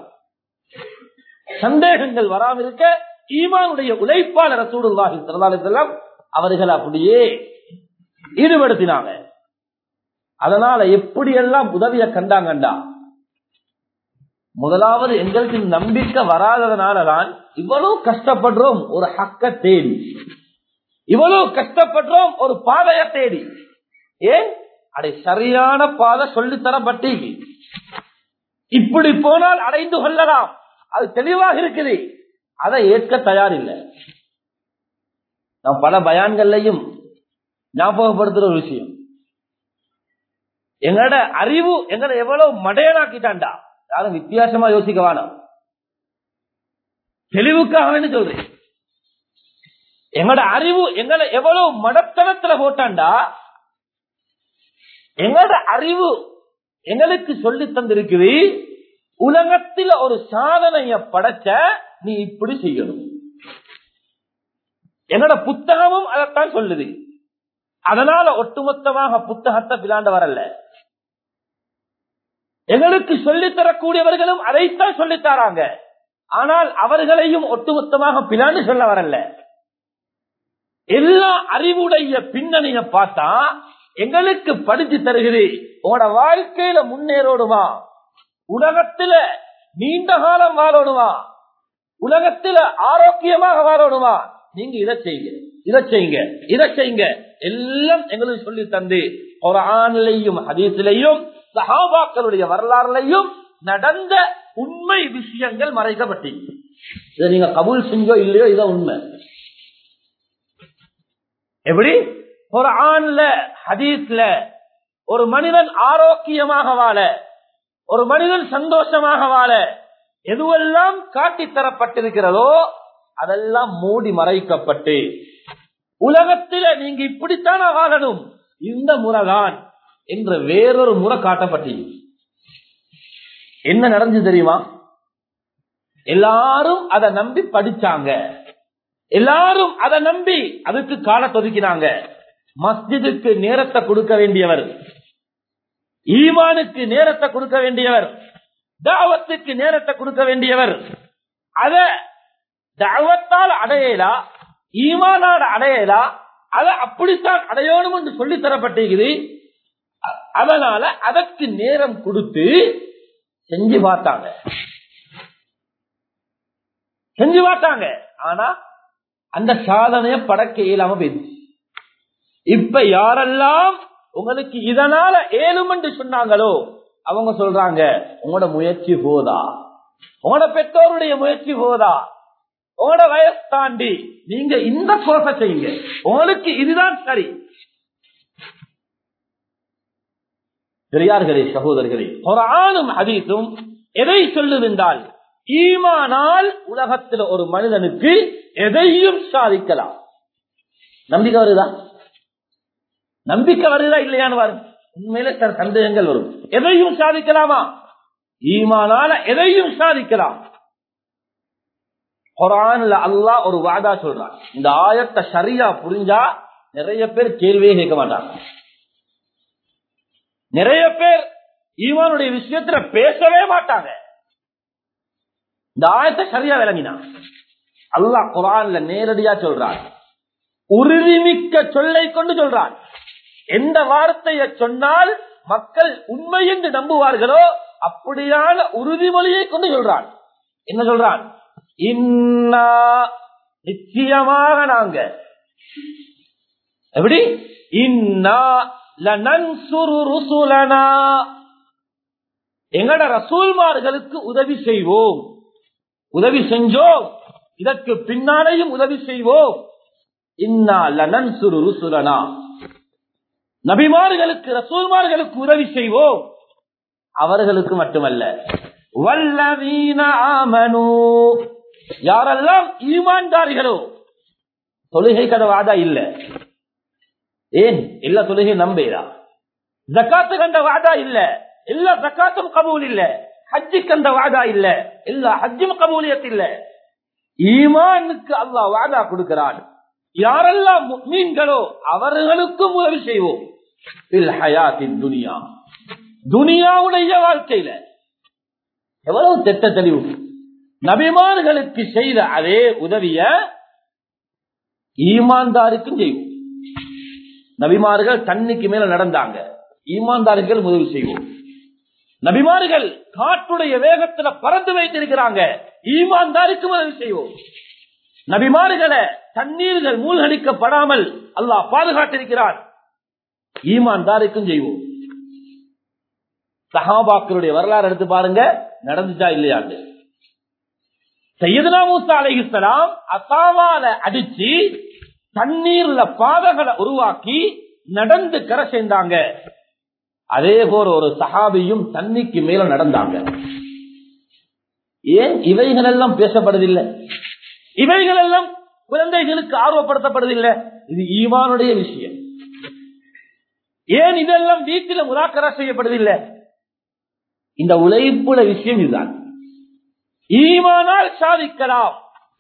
சந்தேகங்கள் வராம இருக்க ஈமானுடைய உழைப்பாளர் ரசூலுல்லாஹி ஸல்லல்லாஹு அலைஹி வஸல்லம் அவர்கள் அப்படியே ஈடுபடுத்தினாங்க அதனால எப்படியெல்லாம் உதவிய கண்டாங்கண்டா முதலாவது எங்களுக்கு நம்பிக்கை வராததுனாலதான் இவ்வளவு கஷ்டப்படுறோம் ஒரு ஹக்க தேடி இவ்வளவு கஷ்டப்படுறோம் ஒரு பாதைய தேடி ஏன் அடை சரியான பாதை சொல்லித்தரப்பட்டி இப்படி போனால் அடைந்து கொள்ளலாம் அது தெளிவாக இருக்குது அதை ஏற்க தயாரில்லை நான் பல பயான்கள்லையும் ஞாபகப்படுத்துற ஒரு விஷயம் எங்களோட அறிவு எங்களை எவ்வளவு மடையனாக்கிட்டான்டா யாரும் வித்தியாசமா யோசிக்க வேணாம் தெளிவுக்காக சொல்றேன் எங்களோட அறிவு எங்களை எவ்வளவு மடத்தனத்துல போட்டாண்டா எங்களோட அறிவு எங்களுக்கு சொல்லி தந்திருக்குது உலகத்தில் ஒரு சாதனைய படைச்ச நீ இப்படி செய்யணும் என்னோட புத்தகமும் அதைத்தான் சொல்லுது அதனால ஒட்டுமொத்தமாக புத்தகத்தை பிளாண்ட வரல எங்களுக்கு சொல்லித் தரக்கூடியவர்களும் அதைத்தான் சொல்லித் தராங்க ஆனால் அவர்களையும் ஒட்டுமொத்தமாக பிளான்னு சொல்ல வரல எல்லா அறிவுடைய பின்னணிய பார்த்தா எங்களுக்கு படிச்சு தருகிறது உங்களோட வாழ்க்கையில முன்னேறோடுமா உலகத்துல நீண்ட காலம் வாழணுமா உலகத்துல ஆரோக்கியமாக வாழணுமா நீங்க இதை செய்யுங்க இதை செய்யுங்க இதை செய்யுங்க எல்லாம் எங்களுக்கு சொல்லி தந்து ஒரு ஆணிலையும் ஹதீசிலையும் சஹாபாக்களுடைய வரலாறுலையும் நடந்த உண்மை விஷயங்கள் மறைக்கப்பட்டீங்க இதை நீங்க கபூல் செஞ்சோ இல்லையோ இதான் உண்மை எப்படி ஒரு ஆண்ல ஹதீஸ்ல ஒரு மனிதன் ஆரோக்கியமாக வாழ ஒரு மனிதன் சந்தோஷமாக வாழ எதுவெல்லாம் காட்டி தரப்பட்டிருக்கிறதோ அதெல்லாம் மூடி மறைக்கப்பட்டு உலகத்தில நீங்க இப்படித்தான வாழணும் இந்த முறைதான் என்ற வேறொரு முறை காட்டப்பட்டீங்க என்ன நடந்து தெரியுமா எல்லாரும் அதை நம்பி படிச்சாங்க எல்லாரும் அதை நம்பி அதுக்கு காலத்தை ஒதுக்கினாங்க மஸ்ஜிதுக்கு நேரத்தை கொடுக்க வேண்டியவர் ஈமானுக்கு நேரத்தை கொடுக்க வேண்டியவர் தாவத்துக்கு நேரத்தை கொடுக்க வேண்டியவர் அத தாவத்தால் அடையலா ஈமானால் அடையலா அதை அப்படித்தான் அடையணும் என்று சொல்லி தரப்பட்டிருக்குது அதனால அதற்கு நேரம் கொடுத்து செஞ்சு பார்த்தாங்க செஞ்சு பார்த்தாங்க ஆனா அந்த சாதனைய படக்க இயலாம போயிடுச்சு இப்ப யாரெல்லாம் உங்களுக்கு இதனால ஏழும் என்று சொன்னாங்களோ அவங்க சொல்றாங்க உங்களோட முயற்சி போதா உங்களோட பெற்றோருடைய முயற்சி போதா உங்களோட வயசு தாண்டி நீங்க இந்த கோர்ஸ செய்யுங்க உங்களுக்கு இதுதான் சரி பெரியார்களே சகோதரர்களே ஒரு ஆணும் ஹதீஸும் எதை சொல்லுவென்றால் ஈமானால் உலகத்தில் ஒரு மனிதனுக்கு எதையும் சாதிக்கலாம் நம்பிக்கை வருதா நம்பிக்கை வருதா இல்லையான்னு வரும் உண்மையில சில சந்தேகங்கள் வரும் எதையும் சாதிக்கலாமா ஈமானால எதையும் சாதிக்கலாம் குரான்ல அல்லாஹ் ஒரு வாதா சொல்றான் இந்த ஆயத்தை சரியா புரிஞ்சா நிறைய பேர் கேள்வியே கேட்க மாட்டாங்க நிறைய பேர் ஈமானுடைய விஷயத்துல பேசவே மாட்டாங்க இந்த ஆயத்தை சரியா விளங்கினான் அல்லாஹ் குரான்ல நேரடியா சொல்றான் உறுதிமிக்க சொல்லை கொண்டு சொல்றான் எந்த வார்த்தையை சொன்னால் மக்கள் உண்மை என்று நம்புவார்களோ அப்படியான உறுதிமொழியை கொண்டு சொல்றான் என்ன சொல்றான் இன்னா நிச்சயமாக நாங்க எப்படி இன்னா லனன்சுரு ருசுலனா எங்கட ரசூல்மார்களுக்கு உதவி செய்வோம் உதவி செஞ்சோம் இதற்கு பின்னாலேயும் உதவி செய்வோம் இன்னா லனன்சுரு ருசுலனா நபிமார்களுக்கு ரசூல்மார்களுக்கு உதவி செய்வோம் அவர்களுக்கு மட்டுமல்ல வல்லவீன ஆமனு யாரெல்லாம் ஈமான்தாரிகளோ தொழுகை கதவாதா இல்ல ஏன் எல்லா தொழுகை நம்பேதா ஜக்காத்து கண்ட வாதா இல்ல எல்லா ஜக்காத்தும் கபூல் இல்ல ஹஜ்ஜி கண்ட வாதா இல்ல எல்லா ஹஜ்ஜும் கபூலியத் இல்ல ஈமானுக்கு அல்லாஹ் வாதா கொடுக்கிறான் யாரெல்லாம் மீன்களோ அவர்களுக்கும் உதவி செய்வோம் துனியா துனியாவுடைய வாழ்க்கையில எவ்வளவு திட்ட தெளிவு நபிமார்களுக்கு செய்த அதே உதவிய ஈமான்தாருக்கும் செய்வோம் நபிமார்கள் தண்ணிக்கு மேல நடந்தாங்க ஈமான்தார்கள் உதவி செய்வோம் நபிமார்கள் காற்றுடைய வேகத்துல பறந்து வைத்திருக்கிறாங்க ஈமான்தாருக்கு உதவி செய்வோம் நபிமார்களை தண்ணீர்கள் மூழ்கடிக்கப்படாமல் அல்லாஹ் பாதுகாத்திருக்கிறார் ஈமான்தாருக்கும் செய்வோம் சஹாபாக்களுடைய வரலாறு எடுத்து பாருங்க நடந்துச்சா இல்லையாண்டு சையதுனா மூசா அலைஹிஸ்ஸலாம் அசாவால அடிச்சு தண்ணீர்ல பாதைகளை உருவாக்கி நடந்து கரை சேர்ந்தாங்க அதே போல ஒரு சஹாபியும் தண்ணிக்கு மேல நடந்தாங்க ஏன் இவைகள் எல்லாம் பேசப்படுவதில்லை இவைகள் எல்லாம் குழந்தைகளுக்கு ஆர்வப்படுத்தப்படுவதில்லை இது ஈமானுடைய விஷயம் ஏன் இதெல்லாம் வீட்டில் முதாக்கரா செய்யப்படுவதில்லை இந்த உழைப்புல விஷயம் இதுதான் ஈமானால் சாதிக்கலாம்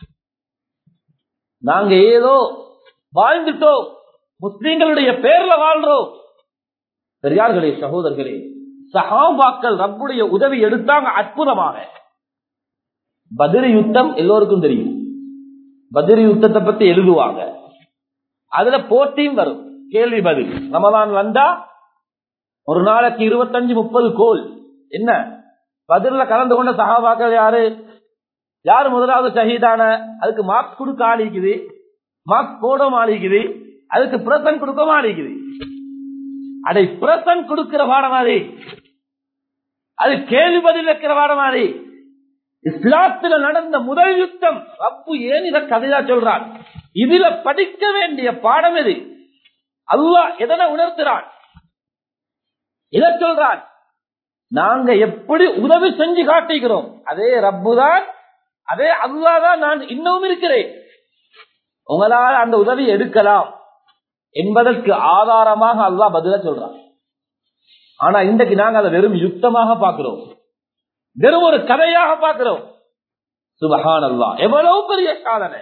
நாங்க ஏதோ வாழ்ந்துட்டோம் முஸ்லீம்களுடைய பேர்ல வாழ்றோம் பெரியார்களே சகோதரர்களே சஹாபாக்கள் ரப்புடைய உதவி எடுத்தாங்க அற்புதமாக பதிரி யுத்தம் எல்லோருக்கும் தெரியும் பதிரி யுத்தத்தை பத்தி எழுதுவாங்க அதுல போட்டியும் வரும் கேள்வி பதில் ரமதான் வந்தா ஒரு நாளைக்கு இருபத்தஞ்சு முப்பது கோல் என்ன பதில கலந்து கொண்ட சகாபாக்கள் யாரு யாரு முதலாவது ஷஹீதான அதுக்கு மார்க்ஸ் கொடுக்க ஆளிக்குது மார்க்ஸ் போட ஆளிக்குது அதுக்கு பிரசன் கொடுக்க ஆளிக்குது அதை பிரசன் கொடுக்கிற பாடமாதி அது கேள்வி பதில் வைக்கிற பாடமாதி இஸ்லாத்துல நடந்த முதல் யுத்தம் ரப்பு ஏன் இத கதையா சொல்றான் இதுல படிக்க வேண்டிய பாடம் எது அல்லாஹ் எதனை உணர்த்துறான் இத சொல்றான் நாங்க எப்படி உதவி செஞ்சு காட்டுகிறோம் அதே ரப்பு தான் அதே அல்லா தான் நான் இன்னமும் இருக்கிறேன் உங்களால் அந்த உதவி எடுக்கலாம் என்பதற்கு ஆதாரமாக அல்லாஹ் பதில சொல்றான் ஆனா இன்றைக்கு நாங்க அதை வெறும் யுத்தமாக பார்க்கிறோம் வெறும் ஒரு கதையாக பார்க்கிறோம் சுபஹான் அல்லா எவ்வளவு பெரிய சாதனை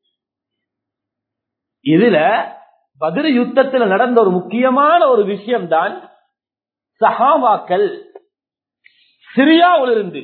இதுல பதிரு யுத்தத்தில் நடந்த ஒரு முக்கியமான ஒரு விஷயம் தான் சஹாவாக்கள் சிரியாவிலிருந்து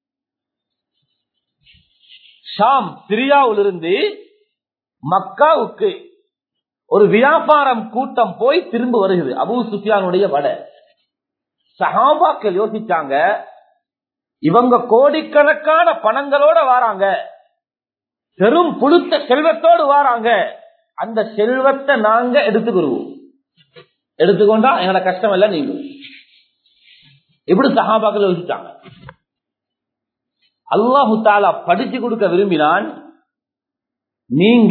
ஷாம் சிரியாவிலிருந்து மக்காவுக்கு ஒரு வியாபாரம் கூட்டம் போய் திரும்ப வருகிறது அபு சுஃபியானுடைய வட சஹாபாக்கள் யோசிச்சாங்க இவங்க கோடிக்கணக்கான பணங்களோட வாராங்க பெரும் புழுத்த செல்வத்தோடு வாராங்க அந்த செல்வத்தை நாங்க எடுத்துக்கிடுவோம் எடுத்துக்கொண்டா எங்களோட கஷ்டம் எல்லாம் நீங்க இப்படி சஹாபாக்கள் யோசிச்சாங்க அல்லாஹு தாலா படிச்சு கொடுக்க விரும்பினான் நீங்க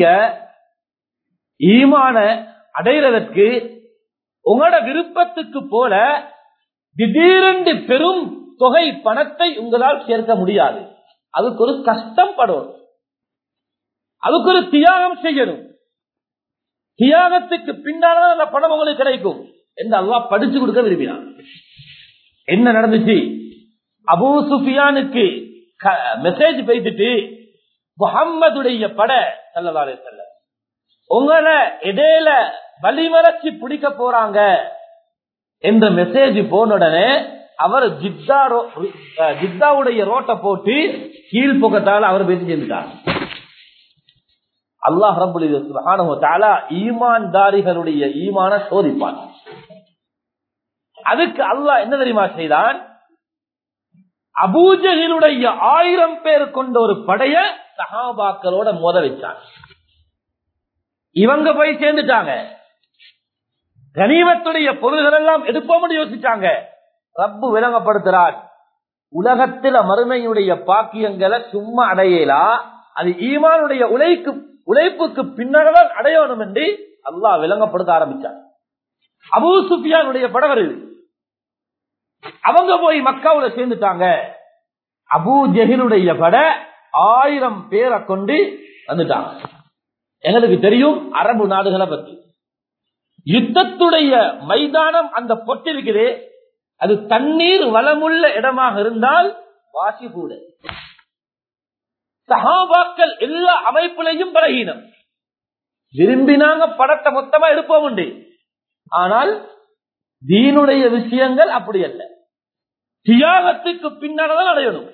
ஈமான அடைகிறதற்கு உங்களோட விருப்பத்துக்கு போல திடீரென்று பெரும் தொகை பணத்தை உங்களால் சேர்க்க முடியாது அதுக்கு ஒரு கஷ்டம் படும் அதுக்கு ஒரு தியாகம் செய்யணும் தியாகத்துக்கு பின்னால்தான் அந்த பணம் உங்களுக்கு கிடைக்கும் என்று அல்லாஹ் படிச்சு கொடுக்க விரும்பினான் என்ன நடந்துச்சு அபூ சுஃபியானுக்கு மெசேஜ் பேசிட்டு முகம்மதுடைய பட செல்லவாறு செல்ல உங்களை இடையில வழிமறைச்சு பிடிக்க போறாங்க என்ற மெசேஜ் போன உடனே அவர் ஜித்தா ஜித்தாவுடைய ரோட்டை போட்டு கீழ் பக்கத்தால் அவர் பேசி செஞ்சுட்டார் அல்லாஹ் ரபுல் ஈமான்தாரிகளுடைய ஈமான சோதிப்பான் அதுக்கு அல்லாஹ் என்ன தெரியுமா செய்தான் அபூஜகிலுடைய ஆயிரம் பேர் கொண்ட ஒரு படைய சகாபாக்களோட மோத வச்சான் இவங்க போய் சேர்ந்துட்டாங்க கனிமத்துடைய பொருள்கள் எல்லாம் எடுப்போம் யோசிச்சாங்க ரப்பு விளங்கப்படுத்துறார் உலகத்தில மறுமையுடைய பாக்கியங்களை சும்மா அடையலா அது ஈமானுடைய உழைக்கு உழைப்புக்கு பின்னர்தான் அடையணும் என்று அல்லாஹ் விளங்கப்படுத்த ஆரம்பிச்சார் அபூ சுஃபியானுடைய படவர் இது அவங்க போய் மக்காவுல சேர்ந்துட்டாங்க அபூ ஜெகிலுடைய பட ஆயிரம் பேரை கொண்டு வந்துட்டாங்க எங்களுக்கு தெரியும் அரபு நாடுகளை பற்றி யுத்தத்துடைய மைதானம் அந்த பொட்டிருக்குது அது தண்ணீர் வளமுள்ள இடமாக இருந்தால் வாசி கூட சகாபாக்கள் எல்லா அமைப்புலையும் பலகீனம் விரும்பினாங்க படத்தை மொத்தமா எடுப்போம் உண்டு ஆனால் தீனுடைய விஷயங்கள் அப்படி அல்ல தியாகத்துக்கு பின்னால்தான் அடையணும்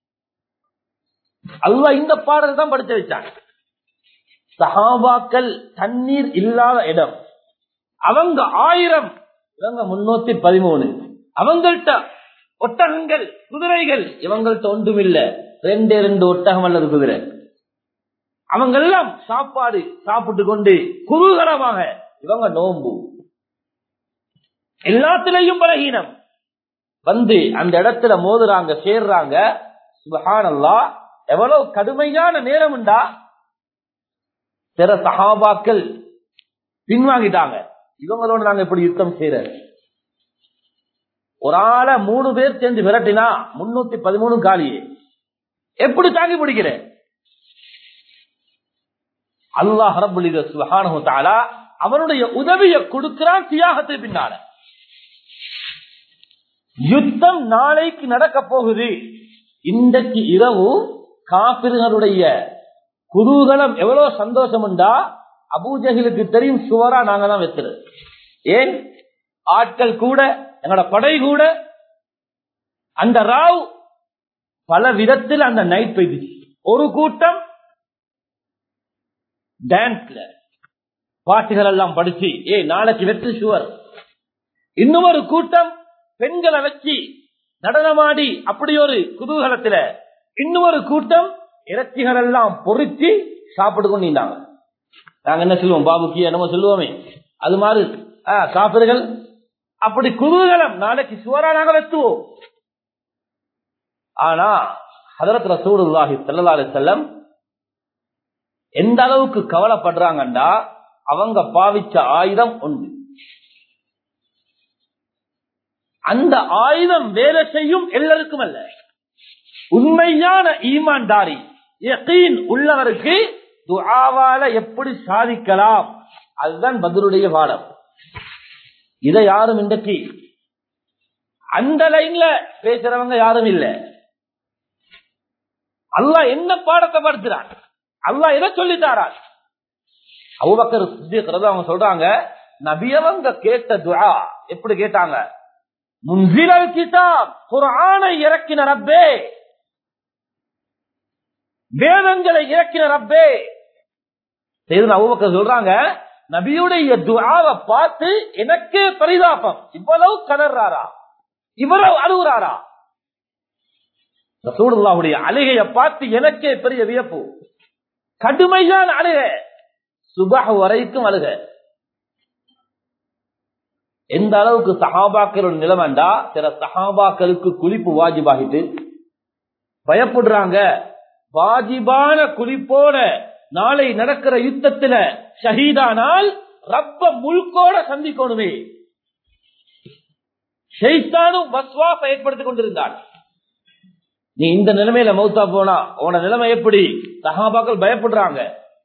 அல்லா இந்த பாடல் தான் படிச்சு வச்சாங்க சஹாபாக்கள் தண்ணீர் இல்லாத இடம் அவங்க ஆயிரம் இவங்க முன்னூத்தி பதிமூணு அவங்கள்ட்ட ஒட்டகங்கள் குதிரைகள் இவங்கள்ட்ட ஒன்றுமில்ல ரெண்டே ரெண்டு ஒட்டகம் அல்லது குதிரை அவங்க எல்லாம் சாப்பாடு சாப்பிட்டு கொண்டு குதூகலமாக இவங்க நோம்பு எல்லாத்திலையும் பலகீனம் வந்து அந்த இடத்துல மோதுறாங்க சேர்றாங்க சுபஹானல்லா எவ்வளவு கடுமையான நேரம் உண்டா சில சஹாபாக்கள் பின்வாங்கிட்டாங்க இவங்களோட நாங்க எப்படி யுத்தம் செய்யற ஒரு ஆளை மூணு பேர் சேர்ந்து விரட்டினா முன்னூத்தி பதிமூணு காலியே எப்படி தாங்கி பிடிக்கிற அல்லாஹ் ரபுல் சுபஹானஹு தஆலா அவனுடைய உதவியை கொடுக்கிறான் தியாகத்தை பின்னால யுத்தம் நாளைக்கு நடக்க போகுது இன்றைக்கு இரவு காபிர்களுடைய குதூகலம் எவ்வளவு சந்தோஷம் உண்டா அபூஜகிலுக்கு தெரியும் சுவரா நாங்க தான் வைக்கிறது ஏன் ஆட்கள் கூட எங்களோட படை கூட அந்த ராவ் பல விதத்தில் அந்த நைட் போயிடுச்சு ஒரு கூட்டம் டான்ஸ்ல பாட்டுகள் எல்லாம் படிச்சு ஏ நாளைக்கு வெற்றி சுவர் இன்னொரு கூட்டம் பெண்களை வச்சு நடனமாடி அப்படி ஒரு குதூகலத்துல இன்னொரு கூட்டம் இறைச்சிகள் எல்லாம் பொறிச்சு சாப்பிட்டு கொண்டிருந்தாங்க நாங்க என்ன சொல்லுவோம் பாபுக்கு என்னமோ சொல்லுவோமே அது மாதிரி காப்பிர்கள் அப்படி குதூகலம் நாளைக்கு சுவரா நாங்க வெத்துவோம் ஆனா ஹதரத் ரசூலுல்லாஹி ஸல்லல்லாஹு அலைஹி வஸல்லம் எந்த அளவுக்கு கவலைப்படுறாங்கண்டா அவங்க பாவிச்ச ஆயுதம் உண்டு அந்த ஆயுதம் வேலை செய்யும் எல்லாருக்கும் அல்ல உண்மையான ஈமான்தாரி யகீன் உள்ளவருக்கு துஆவால எப்படி சாதிக்கலாம் அதுதான் பதிலுடைய பாடம் இதை யாரும் இன்றைக்கு அந்த லைன்ல பேசுறவங்க யாரும் இல்ல அல்லாஹ் என்ன பாடத்தை படுத்துறான் அல்லாஹ் எதை சொல்லித்தாரான் அவுபக்கர் சித்திக்கிறது அவங்க சொல்றாங்க நபியவங்க கேட்ட துஆ எப்படி கேட்டாங்க முன்சிலல் கிதாப் குர்ஆனை இறக்கின ரப்பே வேதங்களை இறக்கின ரப்பே செய்து அவுபக்கர் சொல்றாங்க நபியுடைய துஆவை பார்த்து எனக்கே பரிதாபம் இவ்வளவு கதறாரா இவ்வளவு அழுகுறாரா ரசூலுல்லாஹுடைய அழுகையை பார்த்து எனக்கே பெரிய வியப்பு கடுமையான அழுக சுபஹ் வரைக்கும் அழுக எந்த அளவுக்கு சஹாபாக்களோட நிலைமைண்டா சில சஹாபாக்களுக்கு குளிப்பு வாஜிபாகிட்டு பயப்படுறாங்க வாஜிபான குளிப்போட நாளை நடக்கிற யுத்தத்துல ஷஹீதானால் ரப்ப முழுக்கோட சந்திக்கணுமே ஷெய்தானும் வஸ்வாச ஏற்படுத்திக் கொண்டிருந்தான் நீ இந்த நிலைமையில மௌத்தா போனா உன நிலைமை எப்படி சஹாபாக்கள் பயப்படுறாங்க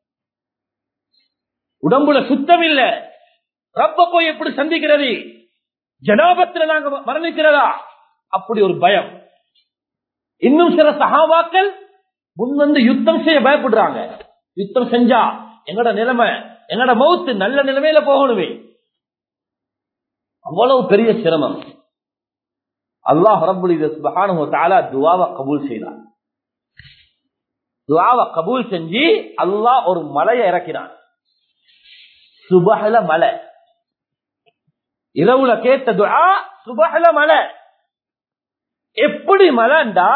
உடம்புல சுத்தம் இல்ல ரப்ப போய் எப்படி சந்திக்கிறது ஜனாபத்துல நாங்க மரணிக்கிறதா அப்படி ஒரு பயம் இன்னும் சில சகாபாக்கள் முன் வந்து யுத்தம் செய்ய பயப்படுறாங்க யுத்தம் செஞ்சா எங்கட நிலைமை எங்கட மௌத்து நல்ல நிலைமையில போகணுமே அவ்வளவு பெரிய சிரமம் அல்லாஹ் ரபுல் தாலா துவாவை கபூல் செய்தான் துவாவை கபூல் செஞ்சு அல்லாஹ் ஒரு மலையை இறக்கினான் சுபஹல மலை இரவுல கேட்ட துஆ சுபஹல மலை எப்படி மலைண்டா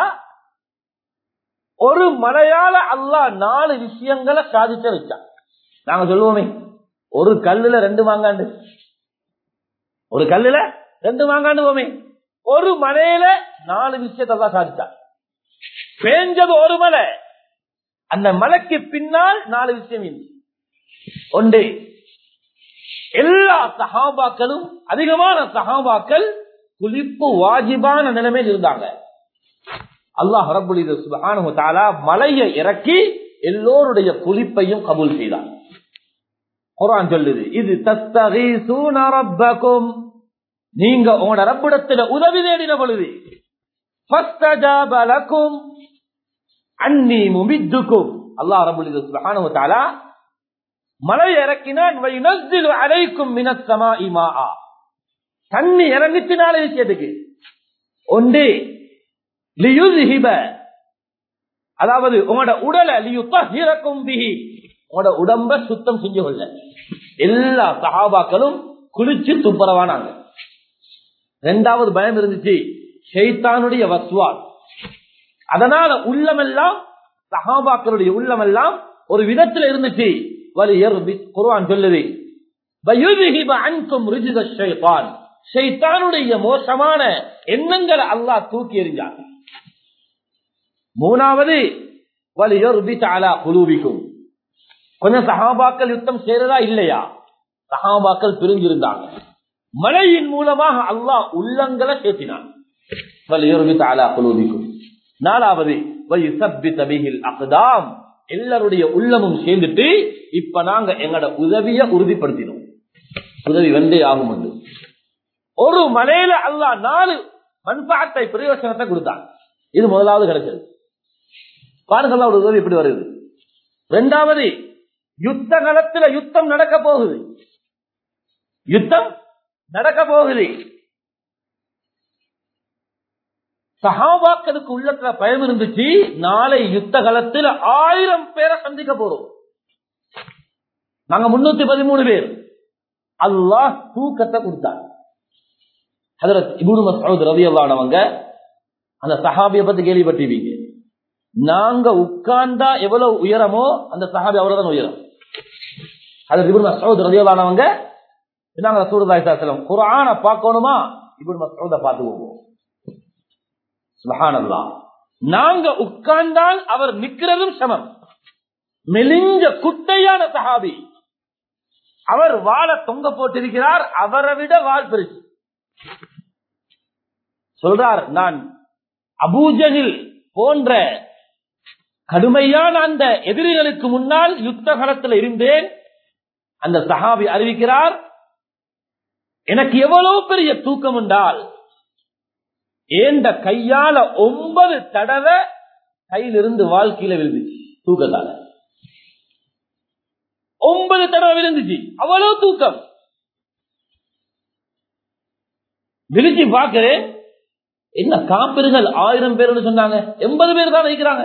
ஒரு மலையால அல்லாஹ் நாலு விஷயங்களை சாதிச்ச வச்சான் நாங்க சொல்லுவோமே ஒரு கல்லுல ரெண்டு மாங்காண்டு ஒரு கல்லுல ரெண்டு மாங்காண்டு போமே ஒரு மலையில நாலு விஷயத்தான் சாதிச்சான் பேஞ்சது ஒரு மலை அந்த மலைக்கு பின்னால் நாலு விஷயம் இருந்துச்சு ஒன்று எல்லா சகாபாக்களும் அதிகமான சகாபாக்கள் குளிப்பு வாஜிபான நிலைமையில் இருந்தாங்க அல்லாஹ் ரபுல் சுபானு தாலா மலையை இறக்கி எல்லோருடைய குளிப்பையும் கபூல் செய்தார் குரான் சொல்லுது இது தஸ்தகீசூன ரப்பக்கும் நீங்க உங்களோட ரப்பிடத்துல உதவி தேடின பொழுது ஃபஸ்தஜாப லக்கும் அன்னி முமித்துக்கும் அல்லாஹ் ரபுல் சுபானு தாலா மலை இறக்கினான் அலைக்கும் மினசமா இமா தண்ணி இறங்கிச்சு நாலு விஷயத்துக்கு ஒன்று லியுஹிப அதாவது உங்களோட உடலை லியுத்தஹிரக்கும் பிஹி உங்களோட உடம்ப சுத்தம் செஞ்சு கொள்ள எல்லா சஹாபாக்களும் குளிச்சு துப்புரவானாங்க ரெண்டாவது பயம் இருந்துச்சு ஷைத்தானுடைய வஸ்வால் அதனால உள்ளமெல்லாம் சஹாபாக்களுடைய உள்ளமெல்லாம் ஒரு விதத்துல இருந்துச்சு வலி குர்ஆன் சொல்லுது வயுதிஹிப அன்கும் ரிஜித ஷைத்தான் ஷைத்தானுடைய மோசமான எண்ணங்களை அல்லாஹ் தூக்கி எறிஞ்சான் மூணாவது வலியர்பித் அலா குலூபிக்கும் கொஞ்சம் சஹாபாக்கள் யுத்தம் செய்யறதா இல்லையா சஹாபாக்கள் பிரிஞ்சிருந்தாங்க மழையின் மூலமாக அல்லாஹ் உள்ளங்களை சேர்த்தினான் வலியர்பித் அலா குலூபிக்கும் நாலாவது வயுசப்பித் பிஹில் அக்தாம் எல்லாருடைய உள்ளமும் சேர்ந்துட்டு இப்ப நாங்க எங்கட உதவிய உறுதிப்படுத்தினோம் உதவி வந்தே ஆகும் என்று ஒரு மலையில அல்லாஹ் நாலு மண்பாட்டை பிரயோசனத்தை கொடுத்தான் இது முதலாவது கிடைச்சது பாருங்க அல்லாஹ்வுடைய உதவி எப்படி வருது இரண்டாவது யுத்த காலத்துல யுத்தம் நடக்க போகுது யுத்தம் நடக்க போகுது சஹாபாக்களுக்கு உள்ளத்துல பயம் இருந்துச்சு நாளை யுத்த காலத்துல ஆயிரம் பேரை சந்திக்க போறோம் நாங்க முன்னூத்தி பதிமூணு பேர் அல்லாஹ் தூக்கத்தை கொடுத்தார் ஹதரத் இபுனு மசூத் ரவி அல்லானவங்க அந்த சஹாபிய பத்தி கேள்விப்பட்டிருப்பீங்க நாங்க உட்கார்ந்தா எவ்வளவு உயரமோ அந்த சஹாபி அவ்வளவுதான் உயரம் ஹதரத் இபுனு மசூத் ரவி அல்லானவங்க நாங்க ரசூலுல்லாஹி ஸல்லல்லாஹு அலைஹி வஸல்லம் குர்ஆனை பார்க்கணுமா இப்னு மஸ்ஊத பார்த்துக்குவோம் சுபஹானல்லாஹ் நாங்க உட்கார்ந்தால் அவர் நிக்கிறதும் சமம் மெலிஞ்ச குட்டையான சஹாபி அவர் வாழை தொங்க போட்டிருக்கிறார் அவரை விட வாழ் பெருசு சொல்றார் நான் அபூஜனில் போன்ற கடுமையான அந்த எதிரிகளுக்கு முன்னால் யுத்த காலத்தில் இருந்தேன் அந்த சஹாபி அறிவிக்கிறார் எனக்கு எவ்வளவு பெரிய தூக்கம் உண்டால் ஏண்ட கையால ஒன்பது தடவை கையிலிருந்து வாழ்க்கையில விழுந்துச்சு தூக்கத்தால ஒன்பது தடவை விழுந்துச்சு அவ்வளவு தூக்கம் விழிச்சு பார்க்கிறேன் என்ன காப்பிர்கள் ஆயிரம் பேர் சொன்னாங்க எண்பது பேர் தான் வைக்கிறாங்க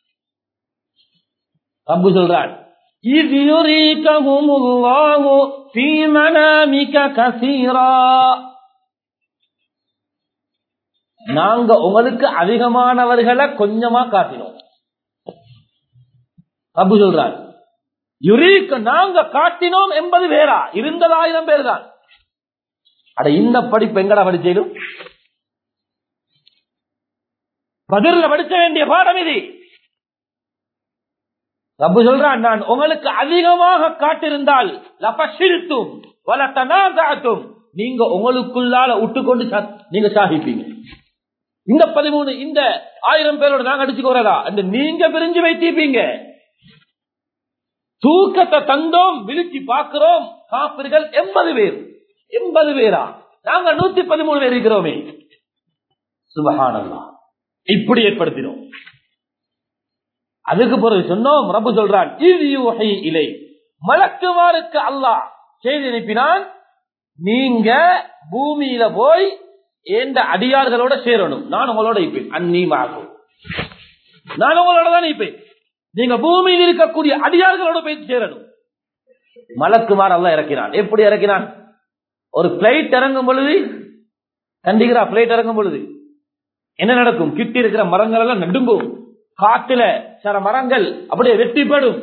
ரப்பு சொல்றான் إذ يريكهم الله في منامك كثيرا நாங்க உங்களுக்கு அதிகமானவர்களை கொஞ்சமா காட்டினோம் ரப்பு சொல்றான் யுரீக்கு நாங்க காட்டினோம் எண்பது பேரா இருந்தது ஆயிரம் பேர் தான் அட இந்த படிப்பு எங்கடா படிச்சேடும் பதில படிச்ச வேண்டிய பாடம் இது ரப்பு சொல்றான் நான் உங்களுக்கு அதிகமாக காட்டிருந்தால் லபஷில்தும் வலத்தனாதாத்தும் நீங்க உங்களுக்குள்ளால விட்டுக்கொண்டு சா- நீங்க சாகிப்பீங்க இந்த பதிமூணு இந்த ஆயிரம் பேரோட நாங்க அடிச்சுக்கிறதா அந்த நீங்க பிரிஞ்சு வைத்திருப்பீங்க தூக்கத்தை தந்தோம் விழிச்சு பார்க்கிறோம் காப்பிர்கள் எண்பது பேர் எண்பது பேரா நாங்க நூத்தி பதிமூணு பேர் இருக்கிறோமே சுபஹானல்லா இப்படி ஏற்படுத்தினோம் அதுக்கு பிறகு சொன்னோம் ரப்பு சொல்றான் இது யூஹி இலை மலக்குமாருக்கு அல்லாஹ் செய்தி அனுப்பினான் நீங்க பூமியில போய் எந்த அடியார்களோட சேரணும் நான் உங்களோட இருப்பேன் அந்நீமாகும் நான் உங்களோட தான் இருப்பேன் நீங்க பூமியில் இருக்கக்கூடிய அடியார்களோட போய் சேரணும் மலக்குமார் அல்ல இறக்கினான் எப்படி இறக்கினான் ஒரு பிளைட் இறங்கும் பொழுது கண்டிக்கிறா பிளைட் இறங்கும் பொழுது என்ன நடக்கும் கிட்டி இருக்கிற மரங்கள் எல்லாம் நடுங்கும் காட்டுல சில மரங்கள் அப்படியே வெட்டிப்படும்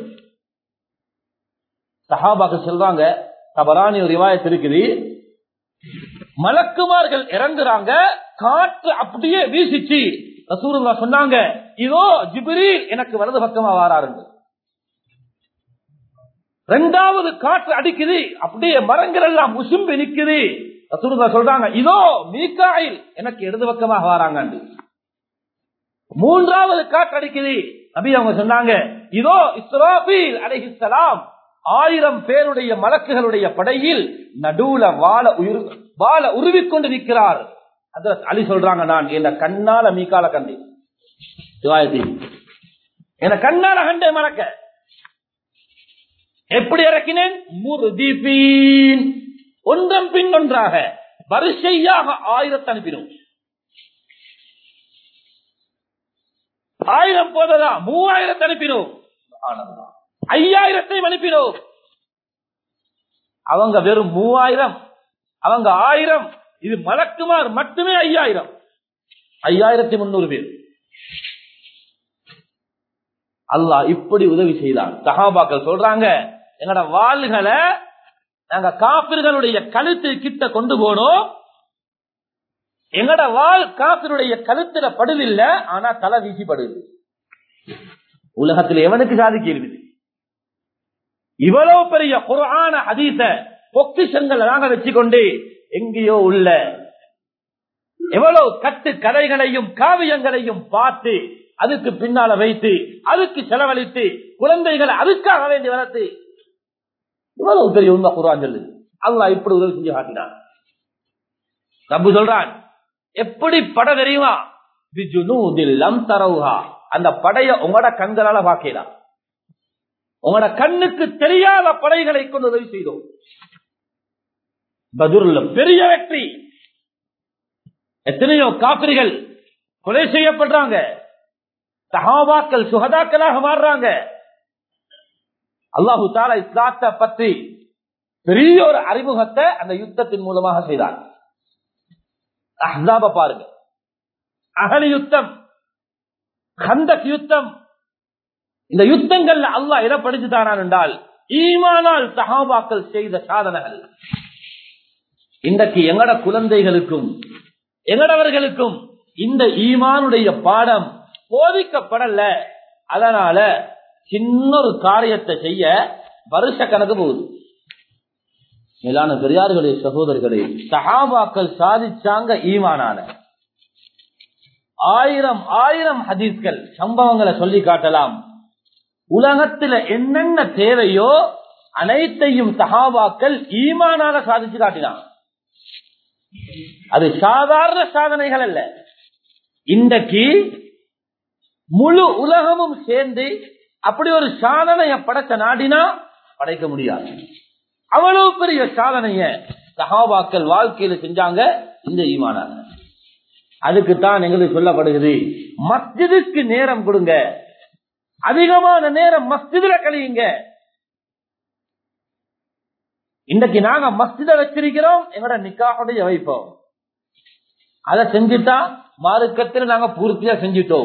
சஹாபாக்கு சொல்றாங்க தபரானி ஒரு ரிவாயத் இருக்குது மலக்குமார்கள் இறங்குறாங்க காற்று அப்படியே வீசிச்சு ரசூலுல்லாஹ் சொன்னாங்க இதோ ஜிப்ரீல் எனக்கு வலது பக்கமா வாராருங்க ரெண்டாவது காற்று அடிக்குது அப்படியே மரங்கள் எல்லாம் முசும்பி நிக்குது ரசூலுல்லாஹ் சொல்றாங்க இதோ மீகாயில் எனக்கு இடது பக்கமாக வாராங்க மூன்றாவது காற்று அடிக்குது நபி அவங்க சொன்னாங்க இதோ இஸ்ராபீல் அலைஹிஸ்ஸலாம் ஆயிரம் பேருடைய மலக்குகளுடைய படையில் நடுவுல வாழ உயிர் வாழ உருவிக்கொண்டு நிற்கிறார் ஹஜ்ரத் அலி சொல்றாங்க நான் என்ன கண்ணால மீக்கால கண்டேன் ரிவாயத்தில். என்ன கண்ணால கண்டே மறக்க எப்படி இறக்கினேன் முர்திபீன் ஒன்றன் பின் ஒன்றாக வரிசையாக ஆயிரத்தை அனுப்பினோம் ஆயிரம் போததா மூவாயிரத்தை அனுப்பினோம் ஐயாயிரத்தை அனுப்பினோம் அவங்க வெறும் மூவாயிரம் அவங்க ஆயிரம் இது மலக்குமார் மட்டுமே ஐயாயிரம் ஐயாயிரத்தி முன்னூறு பேர் அல்லாஹ் இப்படி உதவி செய்தான் சஹாபாக்கள் சொல்றாங்க எங்கட வாள்களை நாங்க காப்பிர்களுடைய கழுத்து கிட்ட கொண்டு போனோம் எங்கட வாள் காப்பினுடைய கழுத்துல படுதில்லை ஆனா தலை வீசி படுது உலகத்தில் எவனுக்கு சாதிக்க இருக்குது இவ்வளவு பெரிய குரான அதீத பொக்கிஷங்களை நாங்க வச்சுக்கொண்டு எங்கேயோ உள்ள எவ்வளவு கட்டு கதைகளையும் காவியங்களையும் பார்த்து அதுக்கு பின்னால வைத்து அதுக்கு செலவழித்து குழந்தைகளை அதுக்காக வேண்டி வளர்த்து இவ்வளவு பெரிய உண்மை குரான் சொல்லுது அல்லாஹ் இப்படி உதவி செஞ்சு காட்டினான் ரப்பு சொல்றான் எப்படி பட தெரியுமா பிஜுனூதில்லம் தரவுஹா அந்த படைய உங்களோட கண்களால பாக்கலாம் உங்களோட கண்ணுக்கு தெரியாத படைகளை கொண்டு உதவி செய்தோம் பதுருள்ள பெரிய வெற்றி எத்தனையோ காப்பிரிகள் கொலை செய்யப்படுறாங்க சஹாபாக்கள் சுகதாக்களாக மாறுறாங்க அல்லாஹு தாலா இஸ்லாத்தை பற்றி பெரிய ஒரு அறிமுகத்தை அந்த யுத்தத்தின் மூலமாக செய்தார் அஹ்ஸாப பாருங்க அகலி யுத்தம் கந்தக் யுத்தம் இந்த யுத்தங்கள்ல அல்லாஹ் எதை படிச்சுட்டானான் என்றால் ஈமானால் சஹாபாக்கள் செய்த சாதனைகள் இன்றைக்கு எங்கட குழந்தைகளுக்கும் எங்கடவர்களுக்கும் இந்த ஈமானுடைய பாடம் போதிக்கப்படல அதனால சின்ன ஒரு காரியத்தை செய்ய வருஷ கணக்கு போகுது மேலான பெரியார்களே சகோதரர்களே சஹாபாக்கள் சாதிச்சாங்க ஈமானான ஆயிரம் ஆயிரம் ஹதீஸ்கள் சம்பவங்களை சொல்லி காட்டலாம் உலகத்துல என்னென்ன தேவையோ அனைத்தையும் சஹாபாக்கள் ஈமானாக சாதிச்சு காட்டினான் அது சாதாரண சாதனைகள் அல்ல இன்றைக்கு முழு உலகமும் சேர்ந்து அப்படி ஒரு சாதனைய படைச்ச நாடினா படைக்க முடியாது அவ்வளவு பெரிய சாதனைய சஹாபாக்கள் வாழ்க்கையில செஞ்சாங்க இந்த ஈமானாங்க அதுக்குத்தான் எங்களுக்கு சொல்லப்படுகிறது மஸ்ஜிதுக்கு நேரம் கொடுங்க அதிகமான நேரம் மஸ்ஜிதுல கழியுங்க இன்னைக்கு நாங்க மஸ்ஜித வச்சிருக்கிறோம் எங்களோட நிக்காவுடைய வைப்போம் அதை செஞ்சுட்டா மார்க்கத்தில் நாங்க பூர்த்தியா செஞ்சிட்டோம்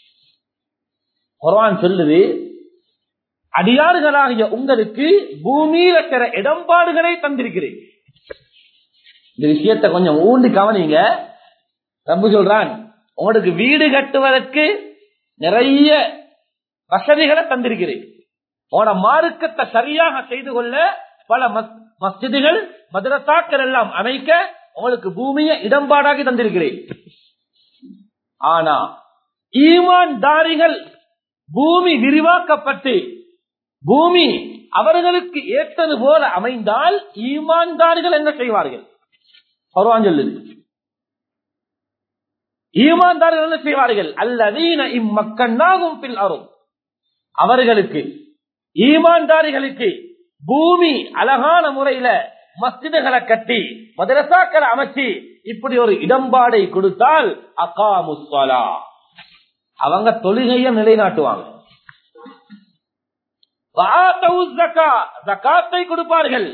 குரான் சொல்லுது அடியாறுகளாகிய உங்களுக்கு பூமியில சில இடம்பாடுகளை தந்திருக்கிறேன் இந்த விஷயத்தை கொஞ்சம் ஊண்டி கவனிங்க ரப்பு சொல்றான் உங்களுக்கு வீடு கட்டுவதற்கு நிறைய வசதிகளை தந்திருக்கிறேன் உன மார்க்கத்தை சரியாக செய்து கொள்ள பல மஸ்ஜிதுகள் மதுரத்தாக்கள் எல்லாம் அமைக்க உங்களுக்கு பூமியை இடம்பாடாக்கி தந்திருக்கிறேன் ஆனா ஈமான் தாரிகள் பூமி விரிவாக்கப்பட்டு பூமி அவர்களுக்கு ஏற்றது போல அமைந்தால் ஈமான்தாரிகள் என்ன செய்வார்கள் பருவான் சொல்லுது ஈமான்தார்கள் என்ன செய்வார்கள் அல்லதீன இம்மக்கண்ணாகும் பில் அரும் அவர்களுக்கு ஈமான்தாரிகளுக்கு பூமி அழகான முறையில மஸ்ஜிதுகளை கட்டி மதரசாக்களை அமைச்சு இப்படி ஒரு இடம்பாடை கொடுத்தால் அகாமுஸ்வலா அவங்க தொழுகைய நிலைநாட்டுவாங்க ஜக்காத்தை கொடுப்பார்கள்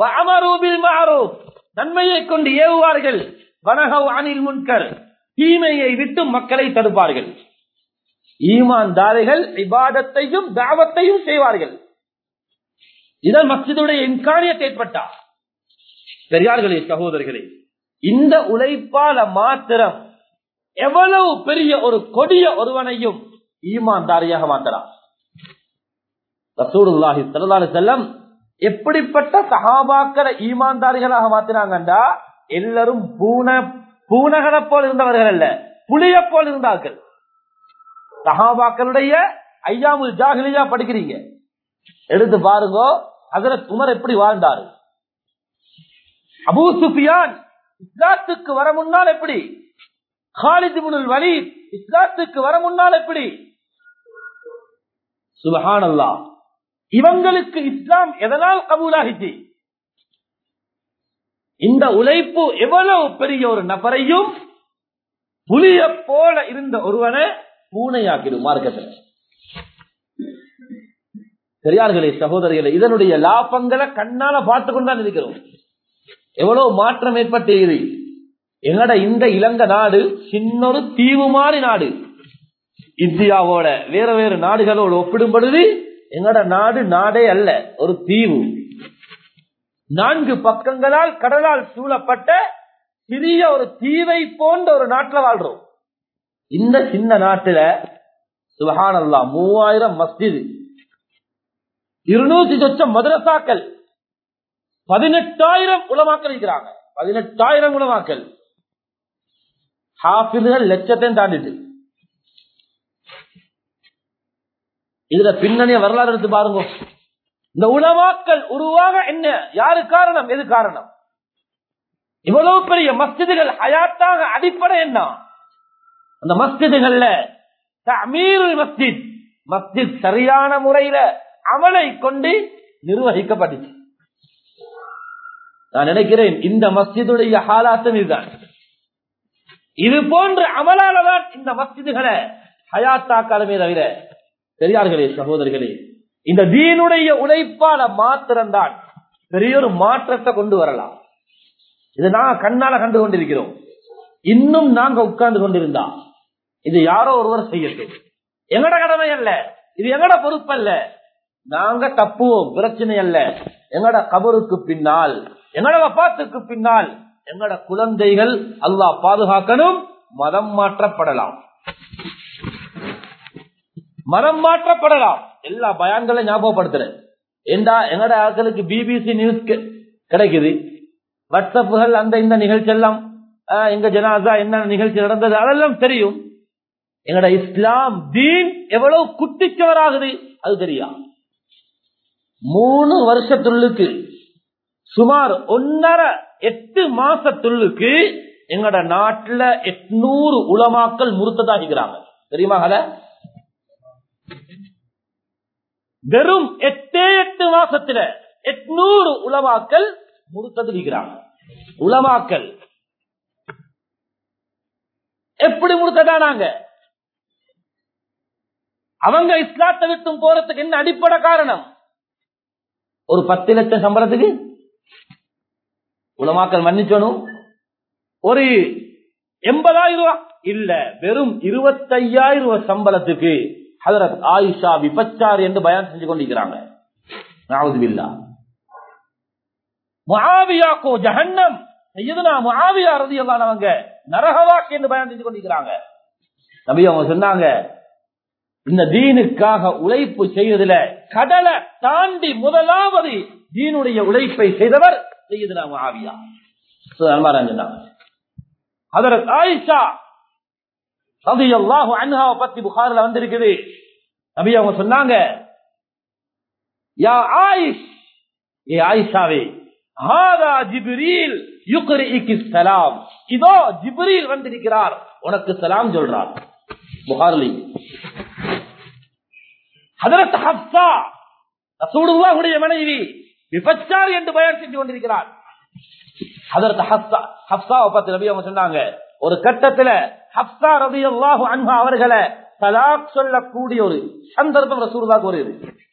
நன்மையை கொண்டு ஏவுவார்கள் வனகவ் அனில் முன்கர் தீமையை விட்டு மக்களை தடுப்பார்கள் ஈமான்தாரிகள் இபாதத்தையும் தாவத்தையும் செய்வார்கள் இதன் மசிதுடைய இன்கானியத்தை ஏற்பட்டா பெரியார்களே சகோதரர்களே இந்த உழைப்பால மாத்திரம் எவ்வளவு பெரிய ஒரு கொடிய ஒருவனையும் ஈமான்தாரியாக மாத்தலாம் ரசூலுல்லாஹி ஸல்லல்லாஹு அலைஹி வஸல்லம் எப்படிப்பட்ட சஹாபாக்களை ஈமான்தாரிகளாக மாத்தினாங்கண்டா எல்லாரும் பூனை பூனகனை போல் இருந்தவர்கள் அல்ல புளிய போல் இருந்தார்கள் சஹாபாக்களுடைய ஐயாமுல் ஜாகிலியா படிக்கிறீங்க எடுத்து பாருங்க ஹசரத் உமர் எப்படி வாழ்ந்தாரு அபூ சுஃபியான் இஸ்லாத்துக்கு வர முன்னால் எப்படி காலித் முனுல் வலி இஸ்லாத்துக்கு வர முன்னால் எப்படி சுபஹானல்லா இவங்களுக்கு இஸ்லாம் எதனால் கபூலாகிச்சு இந்த உழைப்பு எவ்வளவு பெரிய ஒரு நபரையும் புலிய போல இருந்த ஒருவனை பூனையாக்கிடும் மார்க்கத்தில் பெரியார்களே சகோதரிகளே இதனுடைய லாபங்களை கண்ணால பார்த்து கொண்டுதான் இருக்கிறோம் எவ்வளவு மாற்றம் ஏற்பட்டது எங்கட இந்த இலங்கை நாடு சின்னொரு தீவு மாதிரி நாடு இந்தியாவோட வேற வேறு நாடுகளோடு ஒப்பிடும் பொழுது எங்கட நாடு நாடே அல்ல ஒரு தீவு நான்கு பக்கங்களால் கடலால் சூழப்பட்ட சிறிய ஒரு தீவை போன்ற ஒரு நாட்டில் வாழ்றோம் இந்த சின்ன நாட்டுல சுபஹானல்லா மூவாயிரம் மஸ்ஜித் இருநூத்தி சொச்சம் மதுரசாக்கள் பதினெட்டாயிரம் உலமாக்கள் இருக்கிறாங்க பதினெட்டாயிரம் உலமாக்கள் ஹாஃபிதுகள் லட்சத்தையும் தாண்டிட்டு இதுல பின்னணிய வரலாறு எடுத்து பாருங்க இந்த உலமாக்கள் உருவாக என்ன யாரு காரணம் எது காரணம் இவ்வளவு பெரிய மஸ்ஜிதுகள் ஹயாத்தாக அடிப்படை என்ன அந்த மஸ்ஜிதுகள்ல தமீருல் மஸ்ஜித் மஸ்ஜித் சரியான முறையில அமலை கொண்டு நிர்வகிக்கப்பட்டுச்சு நான் நினைக்கிறேன் இந்த மஸ்ஜிதுடைய ஹாலாத்தம் இதுதான் இது போன்ற அமலாலதான் இந்த மஸ்ஜிதுகளை ஹயாத்தாக்காலமே தவிர பெரியார்களே சகோதரிகளே இந்த தீனுடைய உழைப்பால மாத்திரம்தான் பெரிய ஒரு மாற்றத்தை கொண்டு வரலாம் இது நான் கண்ணால கண்டு கொண்டிருக்கிறோம் இன்னும் நாங்க உட்கார்ந்து கொண்டிருந்தா இது யாரோ ஒருவர் செய்யட்டும் எங்கட கடமை அல்ல இது எங்கட பொறுப்பு அல்ல நாங்க தப்புவோம் பிரச்சனை அல்ல எங்கட கபருக்கு பின்னால் எங்கட வப்பாத்துக்கு பின்னால் எங்கட குழந்தைகள் அல்லாஹ் பாதுகாக்கணும் மதம் மாற்றப்படலாம் மதம் மாற்றப்படலாம் எல்லா பயான்களையும் ஞாபகப்படுத்துறேன் ஏண்டா எங்கட ஆட்களுக்கு பிபிசி நியூஸ் கிடைக்குது வாட்ஸ்அப்புகள் அந்த இந்த நிகழ்ச்சி எல்லாம் ஆஹ், எங்க ஜனாசா என்ன நிகழ்ச்சி நடந்தது அதெல்லாம் தெரியும் எங்கட இஸ்லாம் தீன் எவ்வளவு குட்டிச்சவராகுது அது தெரியா மூணு வருஷத்துள்ளுக்கு சுமார் ஒன்னரை எட்டு மாசத்துள்ளுக்கு எங்கட நாட்டுல எட்நூறு உலமாக்கள் முறுத்ததாகிறாங்க தெரியுமா கதை வெறும் எட்டே எட்டு மாசத்துல எட்நூறு உலமாக்கள் முறுத்ததிக்கிறாங்க உலமாக்கள் எப்படி முறுத்ததானாங்க அவங்க இஸ்லாத்தை விட்டும் போறதுக்கு என்ன அடிப்படை காரணம் ஒரு பத்து லட்சம் சம்பளத்துக்கு உலமாக்கள் மன்னிச்சணும் ஒரு எண்பதாயிரம் ரூபாய் இல்ல வெறும் இருபத்தையாயிரம் ரூபாய் சம்பளத்துக்கு ஹதரத் ஆயிஷா விபச்சார் என்று பயான் செஞ்சு கொண்டிருக்கிறாங்க நாவுதுபில்லா முஆவியாக்கோ ஜஹன்னம் செய்யுதுனா முஆவியா ரதியல்லானவங்க நரகவாக்கு என்று பயான் செஞ்சு கொண்டிருக்கிறாங்க நபி அவங்க சொன்னாங்க இந்த தீனுக்காக உழைப்பு செய்வதில கடலை தாண்டி முதலாவது தீனுடைய உழைப்பை செய்தவர் செய்யுதுனா முஆவியா சொன்னாங்க ஹதரத் ஆயிஷா ரலியல்லாஹு அன்ஹாவை பத்தி புகாரில் வந்திருக்குது நபி அவங்க சொன்னாங்க யா ஆயிஷ் ஏ ஆயிஷாவே ஹாதா ஜிப்ரீல் யுக்ரிஇக்கு சலாம் இதோ ஜிப்ரீல் வந்திருக்கிறார் உனக்கு சலாம் சொல்றார் புகாரில் ஹதரத் ஹப்சா ரசூலுல்லாஹுடைய மனைவி விபச்சார் என்று பயன் செஞ்சு கொண்டிருக்கிறார் ஹதரத் ஹப்சா ஹப்சாவை பத்தி நபி அவங்க சொன்னாங்க ஒரு கட்டத்துல ஹப்சா ரபி அல்லாஹு அன்ஹா அவர்களை தலாக் சொல்லக்கூடிய ஒரு சந்தர்ப்பம் ரசூலுல்லாஹ் வருது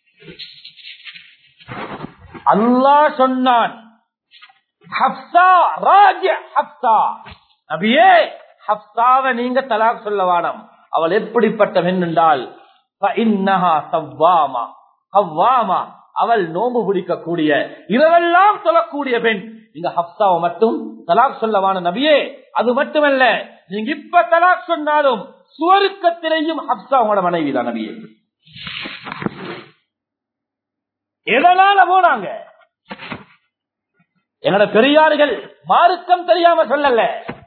அல்லாஹ் சொன்னான் ஹப்சா ராஜ ஹப்சா நபியே ஹப்சாவை நீங்க தலாக் சொல்ல வேணாம் அவள் எப்படிப்பட்ட பெண் என்றால் فإنها சவ்வாமா ஹவ்வாமா அவள் நோம்பு பிடிக்கக்கூடிய இரவெல்லாம் சொல்லக்கூடிய பெண் நீங்க ஹப்சாவை மட்டும் தலாக் சொல்லவான நபியே அது மட்டுமல்ல நீங்க இப்ப தலாக் சொன்னாலும் சுவருக்கத்திலேயும் ஹப்சா உங்களோட மனைவி தான் நபியே எதனால போனாங்க என்னோட பெரியார்கள் மார்க்கம் தெரியாம சொல்லல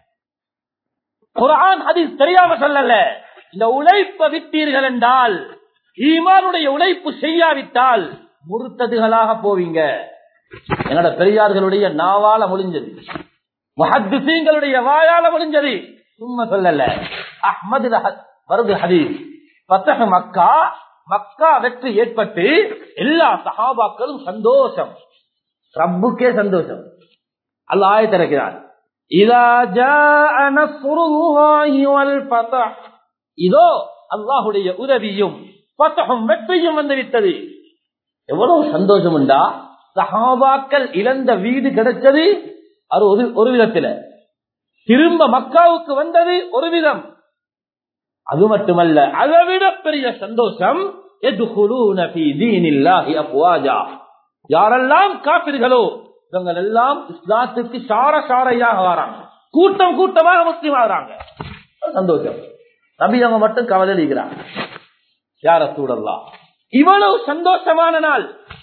குரான் ஹதீஸ் தெரியாம சொல்லல இந்த உழைப்பை விட்டீர்கள் என்றால் ஈமானுடைய உழைப்பு செய்யாவிட்டால் முறுத்ததுகளாக போவீங்க என்னோட பெரியார்களுடைய நாவால முடிஞ்சது முஹத்திசீங்களுடைய வாயால முடிஞ்சது சும்மா சொல்லல அஹ்மது வருது ஹதீஸ் பத்தக மக்கா மக்கா வெற்றி ஏற்பட்டு எல்லா சஹாபாக்களும் சந்தோஷம் ரப்புக்கே சந்தோஷம் அல்லாஹ் ஆயத்திறக்கிறார் இதா ஜாஅ நஸ்ருல்லாஹி வல் ஃபதஹ் இதோ அல்லாஹுடைய உதவியும் ஃபதஹும் வெற்றியும் வந்துவிட்டது எவ்வளவு சந்தோஷம் உண்டா சஹாபாக்கள் இழந்த வீடு கிடைச்சது அது ஒரு ஒரு விதத்துல திரும்ப மக்காவுக்கு வந்தது ஒரு விதம் அது மட்டுமல்ல அதை விட பெரிய சந்தோஷம் يدخلون في دين الله أفواجا. யாரெல்லாம் காப்பிர்களோ இவங்க எல்லாம் இஸ்லாத்துக்கு சார சாரையாக வராங்க கூட்டம் கூட்டமாக முஸ்லீம் ஆகிறாங்க சந்தோஷம் நபி அவங்க மட்டும் கவலை அளிக்கிறாங்க யார சூழல்லாம் இவ்வளவு சந்தோஷமான நாள்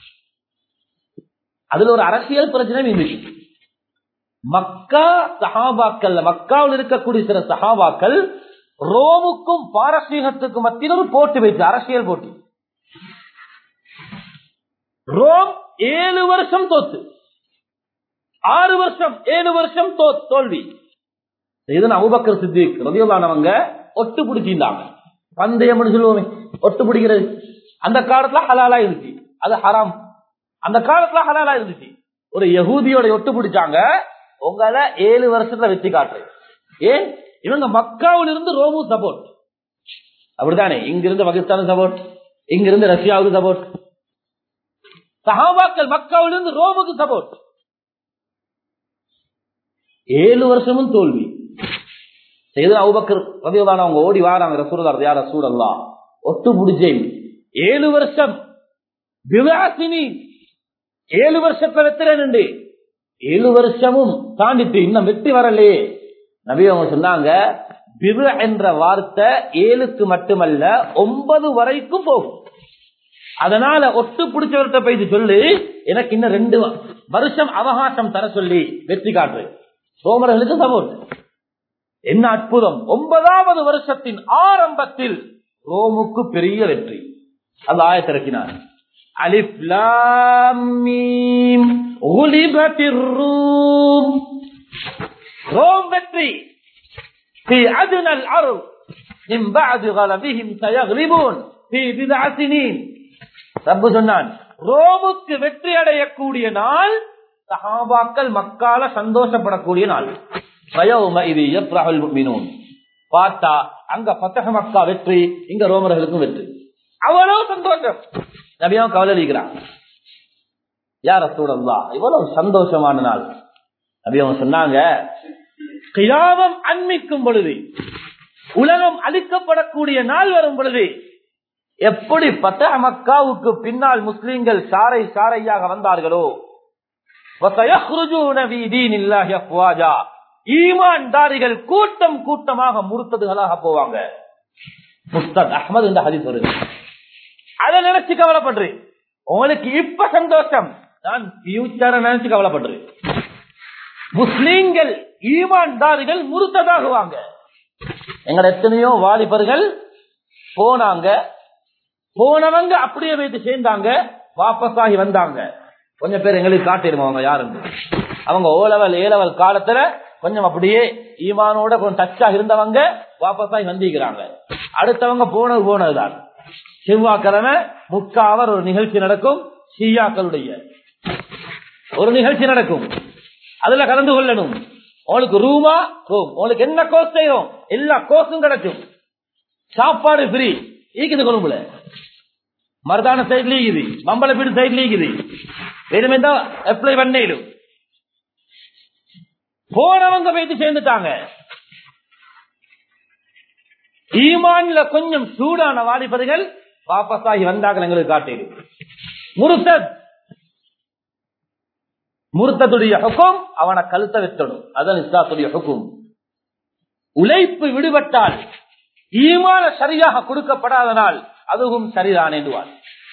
அதுல ஒரு அரசியல் பிரச்சனை இருந்துச்சு மக்கா சஹாபாக்கள் மக்காவில் இருக்கக்கூடிய சில சஹாபாக்கள் ரோமுக்கும் பாரசீகத்துக்கும் மத்தியில் ஒரு போட்டி வைத்து அரசியல் போட்டி ரோம் ஏழு வருஷம் தோத்து ஆறு வருஷம் ஏழு வருஷம் தோ- தோல்வி இது அபுபக்கர் சித்திக் ரதியுல்லானவங்க ஒட்டு பிடிச்சிருந்தாங்க பந்தயம்னு சொல்லுவோமே ஒட்டு பிடிக்கிறது அந்த காலத்துல ஹலாலா இருந்துச்சு அது ஹராம் அந்த காலத்துல ஹலாலா இருந்துச்சு ஒரு யகூதியோட ஒட்டு பிடிச்சாங்க உங்களை ஏழு வருஷத்துல வெற்றி காட்டுறது ஏன் இவங்க மக்காவில் இருந்து ரோமு சப்போர்ட் அப்படித்தானே இங்கிருந்து பாகிஸ்தானுக்கு சப்போர்ட் இங்கிருந்து ரஷ்யாவுக்கு சப்போர்ட் சஹாபாக்கள் மக்காவில் இருந்து ரோமுக்கு சப்போர்ட் ஏழு வருஷமும் தோல்வி செய்து அவுபக்கர் ரதியல்லாஹு அவங்க ஓடி வாராங்க ரசூலுல்லாஹ் யார் ரசூலல்லாஹ் ஒட்டு புடிச்சேன் ஏழு வருஷம் விவாசினி ஏழு வருஷத்துல வெத்துறேன் ஏழு வருஷமும் தாண்டிட்டு இன்னும் வெற்றி வரலையே நபி அவங்க சொன்னாங்க பிரு என்ற வார்த்தை ஏழுக்கு மட்டுமல்ல ஒன்பது வரைக்கும் போகும் அதனால ஒட்டு பிடிச்சவர்கிட்ட போயிட்டு சொல்லி எனக்கு இன்னும் ரெண்டு வ- வருஷம் அவகாசம் தர சொல்லி வெற்றி காட்டு ரோமர்களுக்கு சப்போர்ட் என்ன அற்புதம் ஒன்பதாவது வருஷத்தின் ஆரம்பத்தில் ரோமுக்கு பெரிய வெற்றி அந்த ஆயத்திறக்கினார் அலிப் லாம் மீம் உலிபத்திர் ரூம் ரோம் வெற்றி في أدنى الأرض من بعد غلبهم سيغلبون في بضع سنين ரப்பு சொன்னான் ரோமுக்கு வெற்றி அடையக்கூடிய நாள் சஹாபாக்கள் மக்கால சந்தோஷப்படக்கூடிய நாள் வயோம இது எப்ராஹுல் முஃமினூன் பார்த்தா அங்க பத்தக மக்கா வெற்றி இங்க ரோமர்களுக்கும் வெற்றி அவ்வளவு சந்தோஷம் நபியாவும் கவலை அளிக்கிறான் யார சூழல்லா இவ்வளவு சந்தோஷமான நாள் நபி அவங்க சொன்னாங்க கியாமம் அண்மிக்கும் பொழுது உலகம் அழிக்கப்படக்கூடிய நாள் வரும் பொழுது எப்படி பத்தக மக்காவுக்கு பின்னால் முஸ்லிம்கள் சாரை சாரையாக வந்தார்களோ وَسَيَخْرُجُونَ فِي دِينِ اللَّهِ أَفْوَاجًا. ஈமான்தாரிகள் கூட்டம் கூட்டமாக முறுத்ததுகளாக போவாங்க முஸ்தத் அஹ்மது இந்த ஹதீஸ் வருது அதை நினைச்சு கவலைப்படுறேன் உங்களுக்கு இப்ப சந்தோஷம் நான் ஃபியூச்சரை நினைச்சு கவலைப்படுறேன் முஸ்லீம்கள் ஈமான்தாரிகள் முறுத்ததாகுவாங்க எங்கட எத்தனையோ வாலிபர்கள் போனாங்க போனவங்க அப்படியே வைத்து சேர்ந்தாங்க வாபஸ் ஆகி வந்தாங்க கொஞ்சம் பேர் எங்களுக்கு காட்டிடுமா அவங்க யாருன்னு அவங்க ஓ லெவல் ஏ லெவல் காலத்துல கொஞ்சம் அப்படியே ஈமானோட கொஞ்சம் டச்சா இருந்தவங்க வாபஸ் ஆகி வந்திருக்கிறாங்க அடுத்தவங்க போனது போனதுதான் செவ்வாய்க்கிழமை முக்காவர் ஒரு நிகழ்ச்சி நடக்கும் ஷியாக்களுடைய ஒரு நிகழ்ச்சி நடக்கும் அதுல கலந்து கொள்ளணும் உங்களுக்கு ரூமா ரூம் உங்களுக்கு என்ன கோர்ஸ் செய்யறோம் எல்லா கோர்ஸும் கிடைக்கும் சாப்பாடு ஃப்ரீ ஈக்குது கொழும்புல மருதான சைட்ல இருக்குது மம்பளப்பீடு சைட்ல இருக்குது வேணுமே தான் அப்ளை பண்ணிடும் போனவங்க போயிட்டு சேர்ந்துட்டாங்க ஈமான்ல கொஞ்சம் சூடான வாலிபர்கள் வாபஸ் ஆகி வந்தாங்க எங்களுக்கு காட்டிடு முருத்தத் முருத்தத்துடைய ஹுக்கும் அவனை கழுத்த வெட்டணும் அதான் இஸ்லாத்துடைய ஹுக்கும் உழைப்பு விடுபட்டால் ஈமான சரியாக கொடுக்கப்படாதனால் அதுவும் சரிதான் என்றுவார்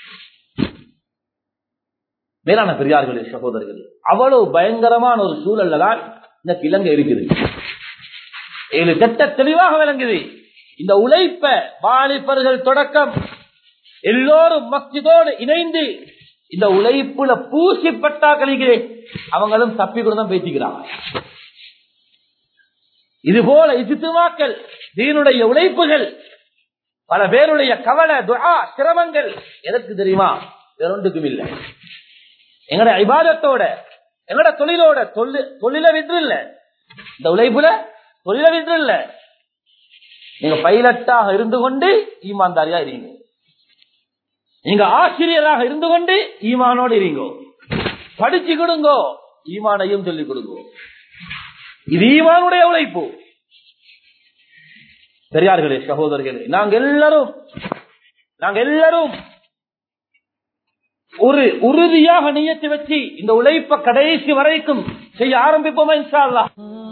மேலான பெரியார்களே சகோதரர்களே அவ்வளவு பயங்கரமான ஒரு சூழல்ல தான் இந்த இலங்கை இருக்குது இது திட்ட தெளிவாக விளங்குது இந்த உழைப்ப வாலிபர்கள் தொடக்கம் எல்லோரும் மஸ்ஜிதோடு இணைந்து இந்த உழைப்புல பூசிப்பட்டா கழிக்கிறேன் அவங்களும் தப்பி கூட தான் பேசிக்கிறாங்க இது போல இசித்துமாக்கள் தீனுடைய உழைப்புகள் பல பேருடைய கவலை துஆ சிரமங்கள் எதற்கு தெரியுமா வேறொன்றுக்கும் இல்லை எங்கட இபாதத்தோட எங்கட தொழிலோட தொழில் தொழில விட்டு இல்ல இந்த உழைப்புல தொழில விட்டு இல்ல நீங்க பைலட்டாக இருந்து கொண்டு ஈமான்தாரியா இருங்க நீங்க ஆசிரியராக இருந்து கொண்டு ஈமானோடு இருங்கோ படிச்சு கொடுங்கோ ஈமானையும் சொல்லிக் கொடுங்கோ இது ஈமானுடைய உழைப்பு பெரியார்களே சகோதரர்களே நாங்க எல்லாரும் நாங்க எல்லாரும் ஒரு உறுதியாக நியத்து வச்சு இந்த உழைப்ப கடைசி வரைக்கும் செய்ய ஆரம்பிப்போமா இன்ஷா அல்லாஹ்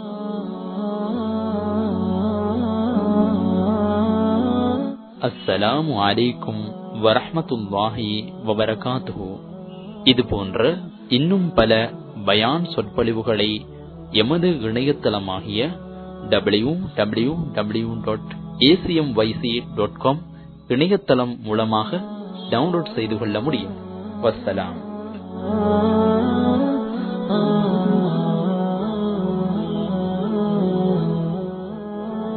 அஸ்ஸலாமு அலைக்கும் வரஹ்மத்துல்லாஹி வபரகாத்துஹு இது போன்ற இன்னும் பல பயான் சொற்பொழிவுகளை எமது இணையதளமாகிய W W W dot ACM YC dot com இணையதளம் மூலமாக டவுன்லோட் செய்து கொள்ள முடியும் வஸ்ஸலாம்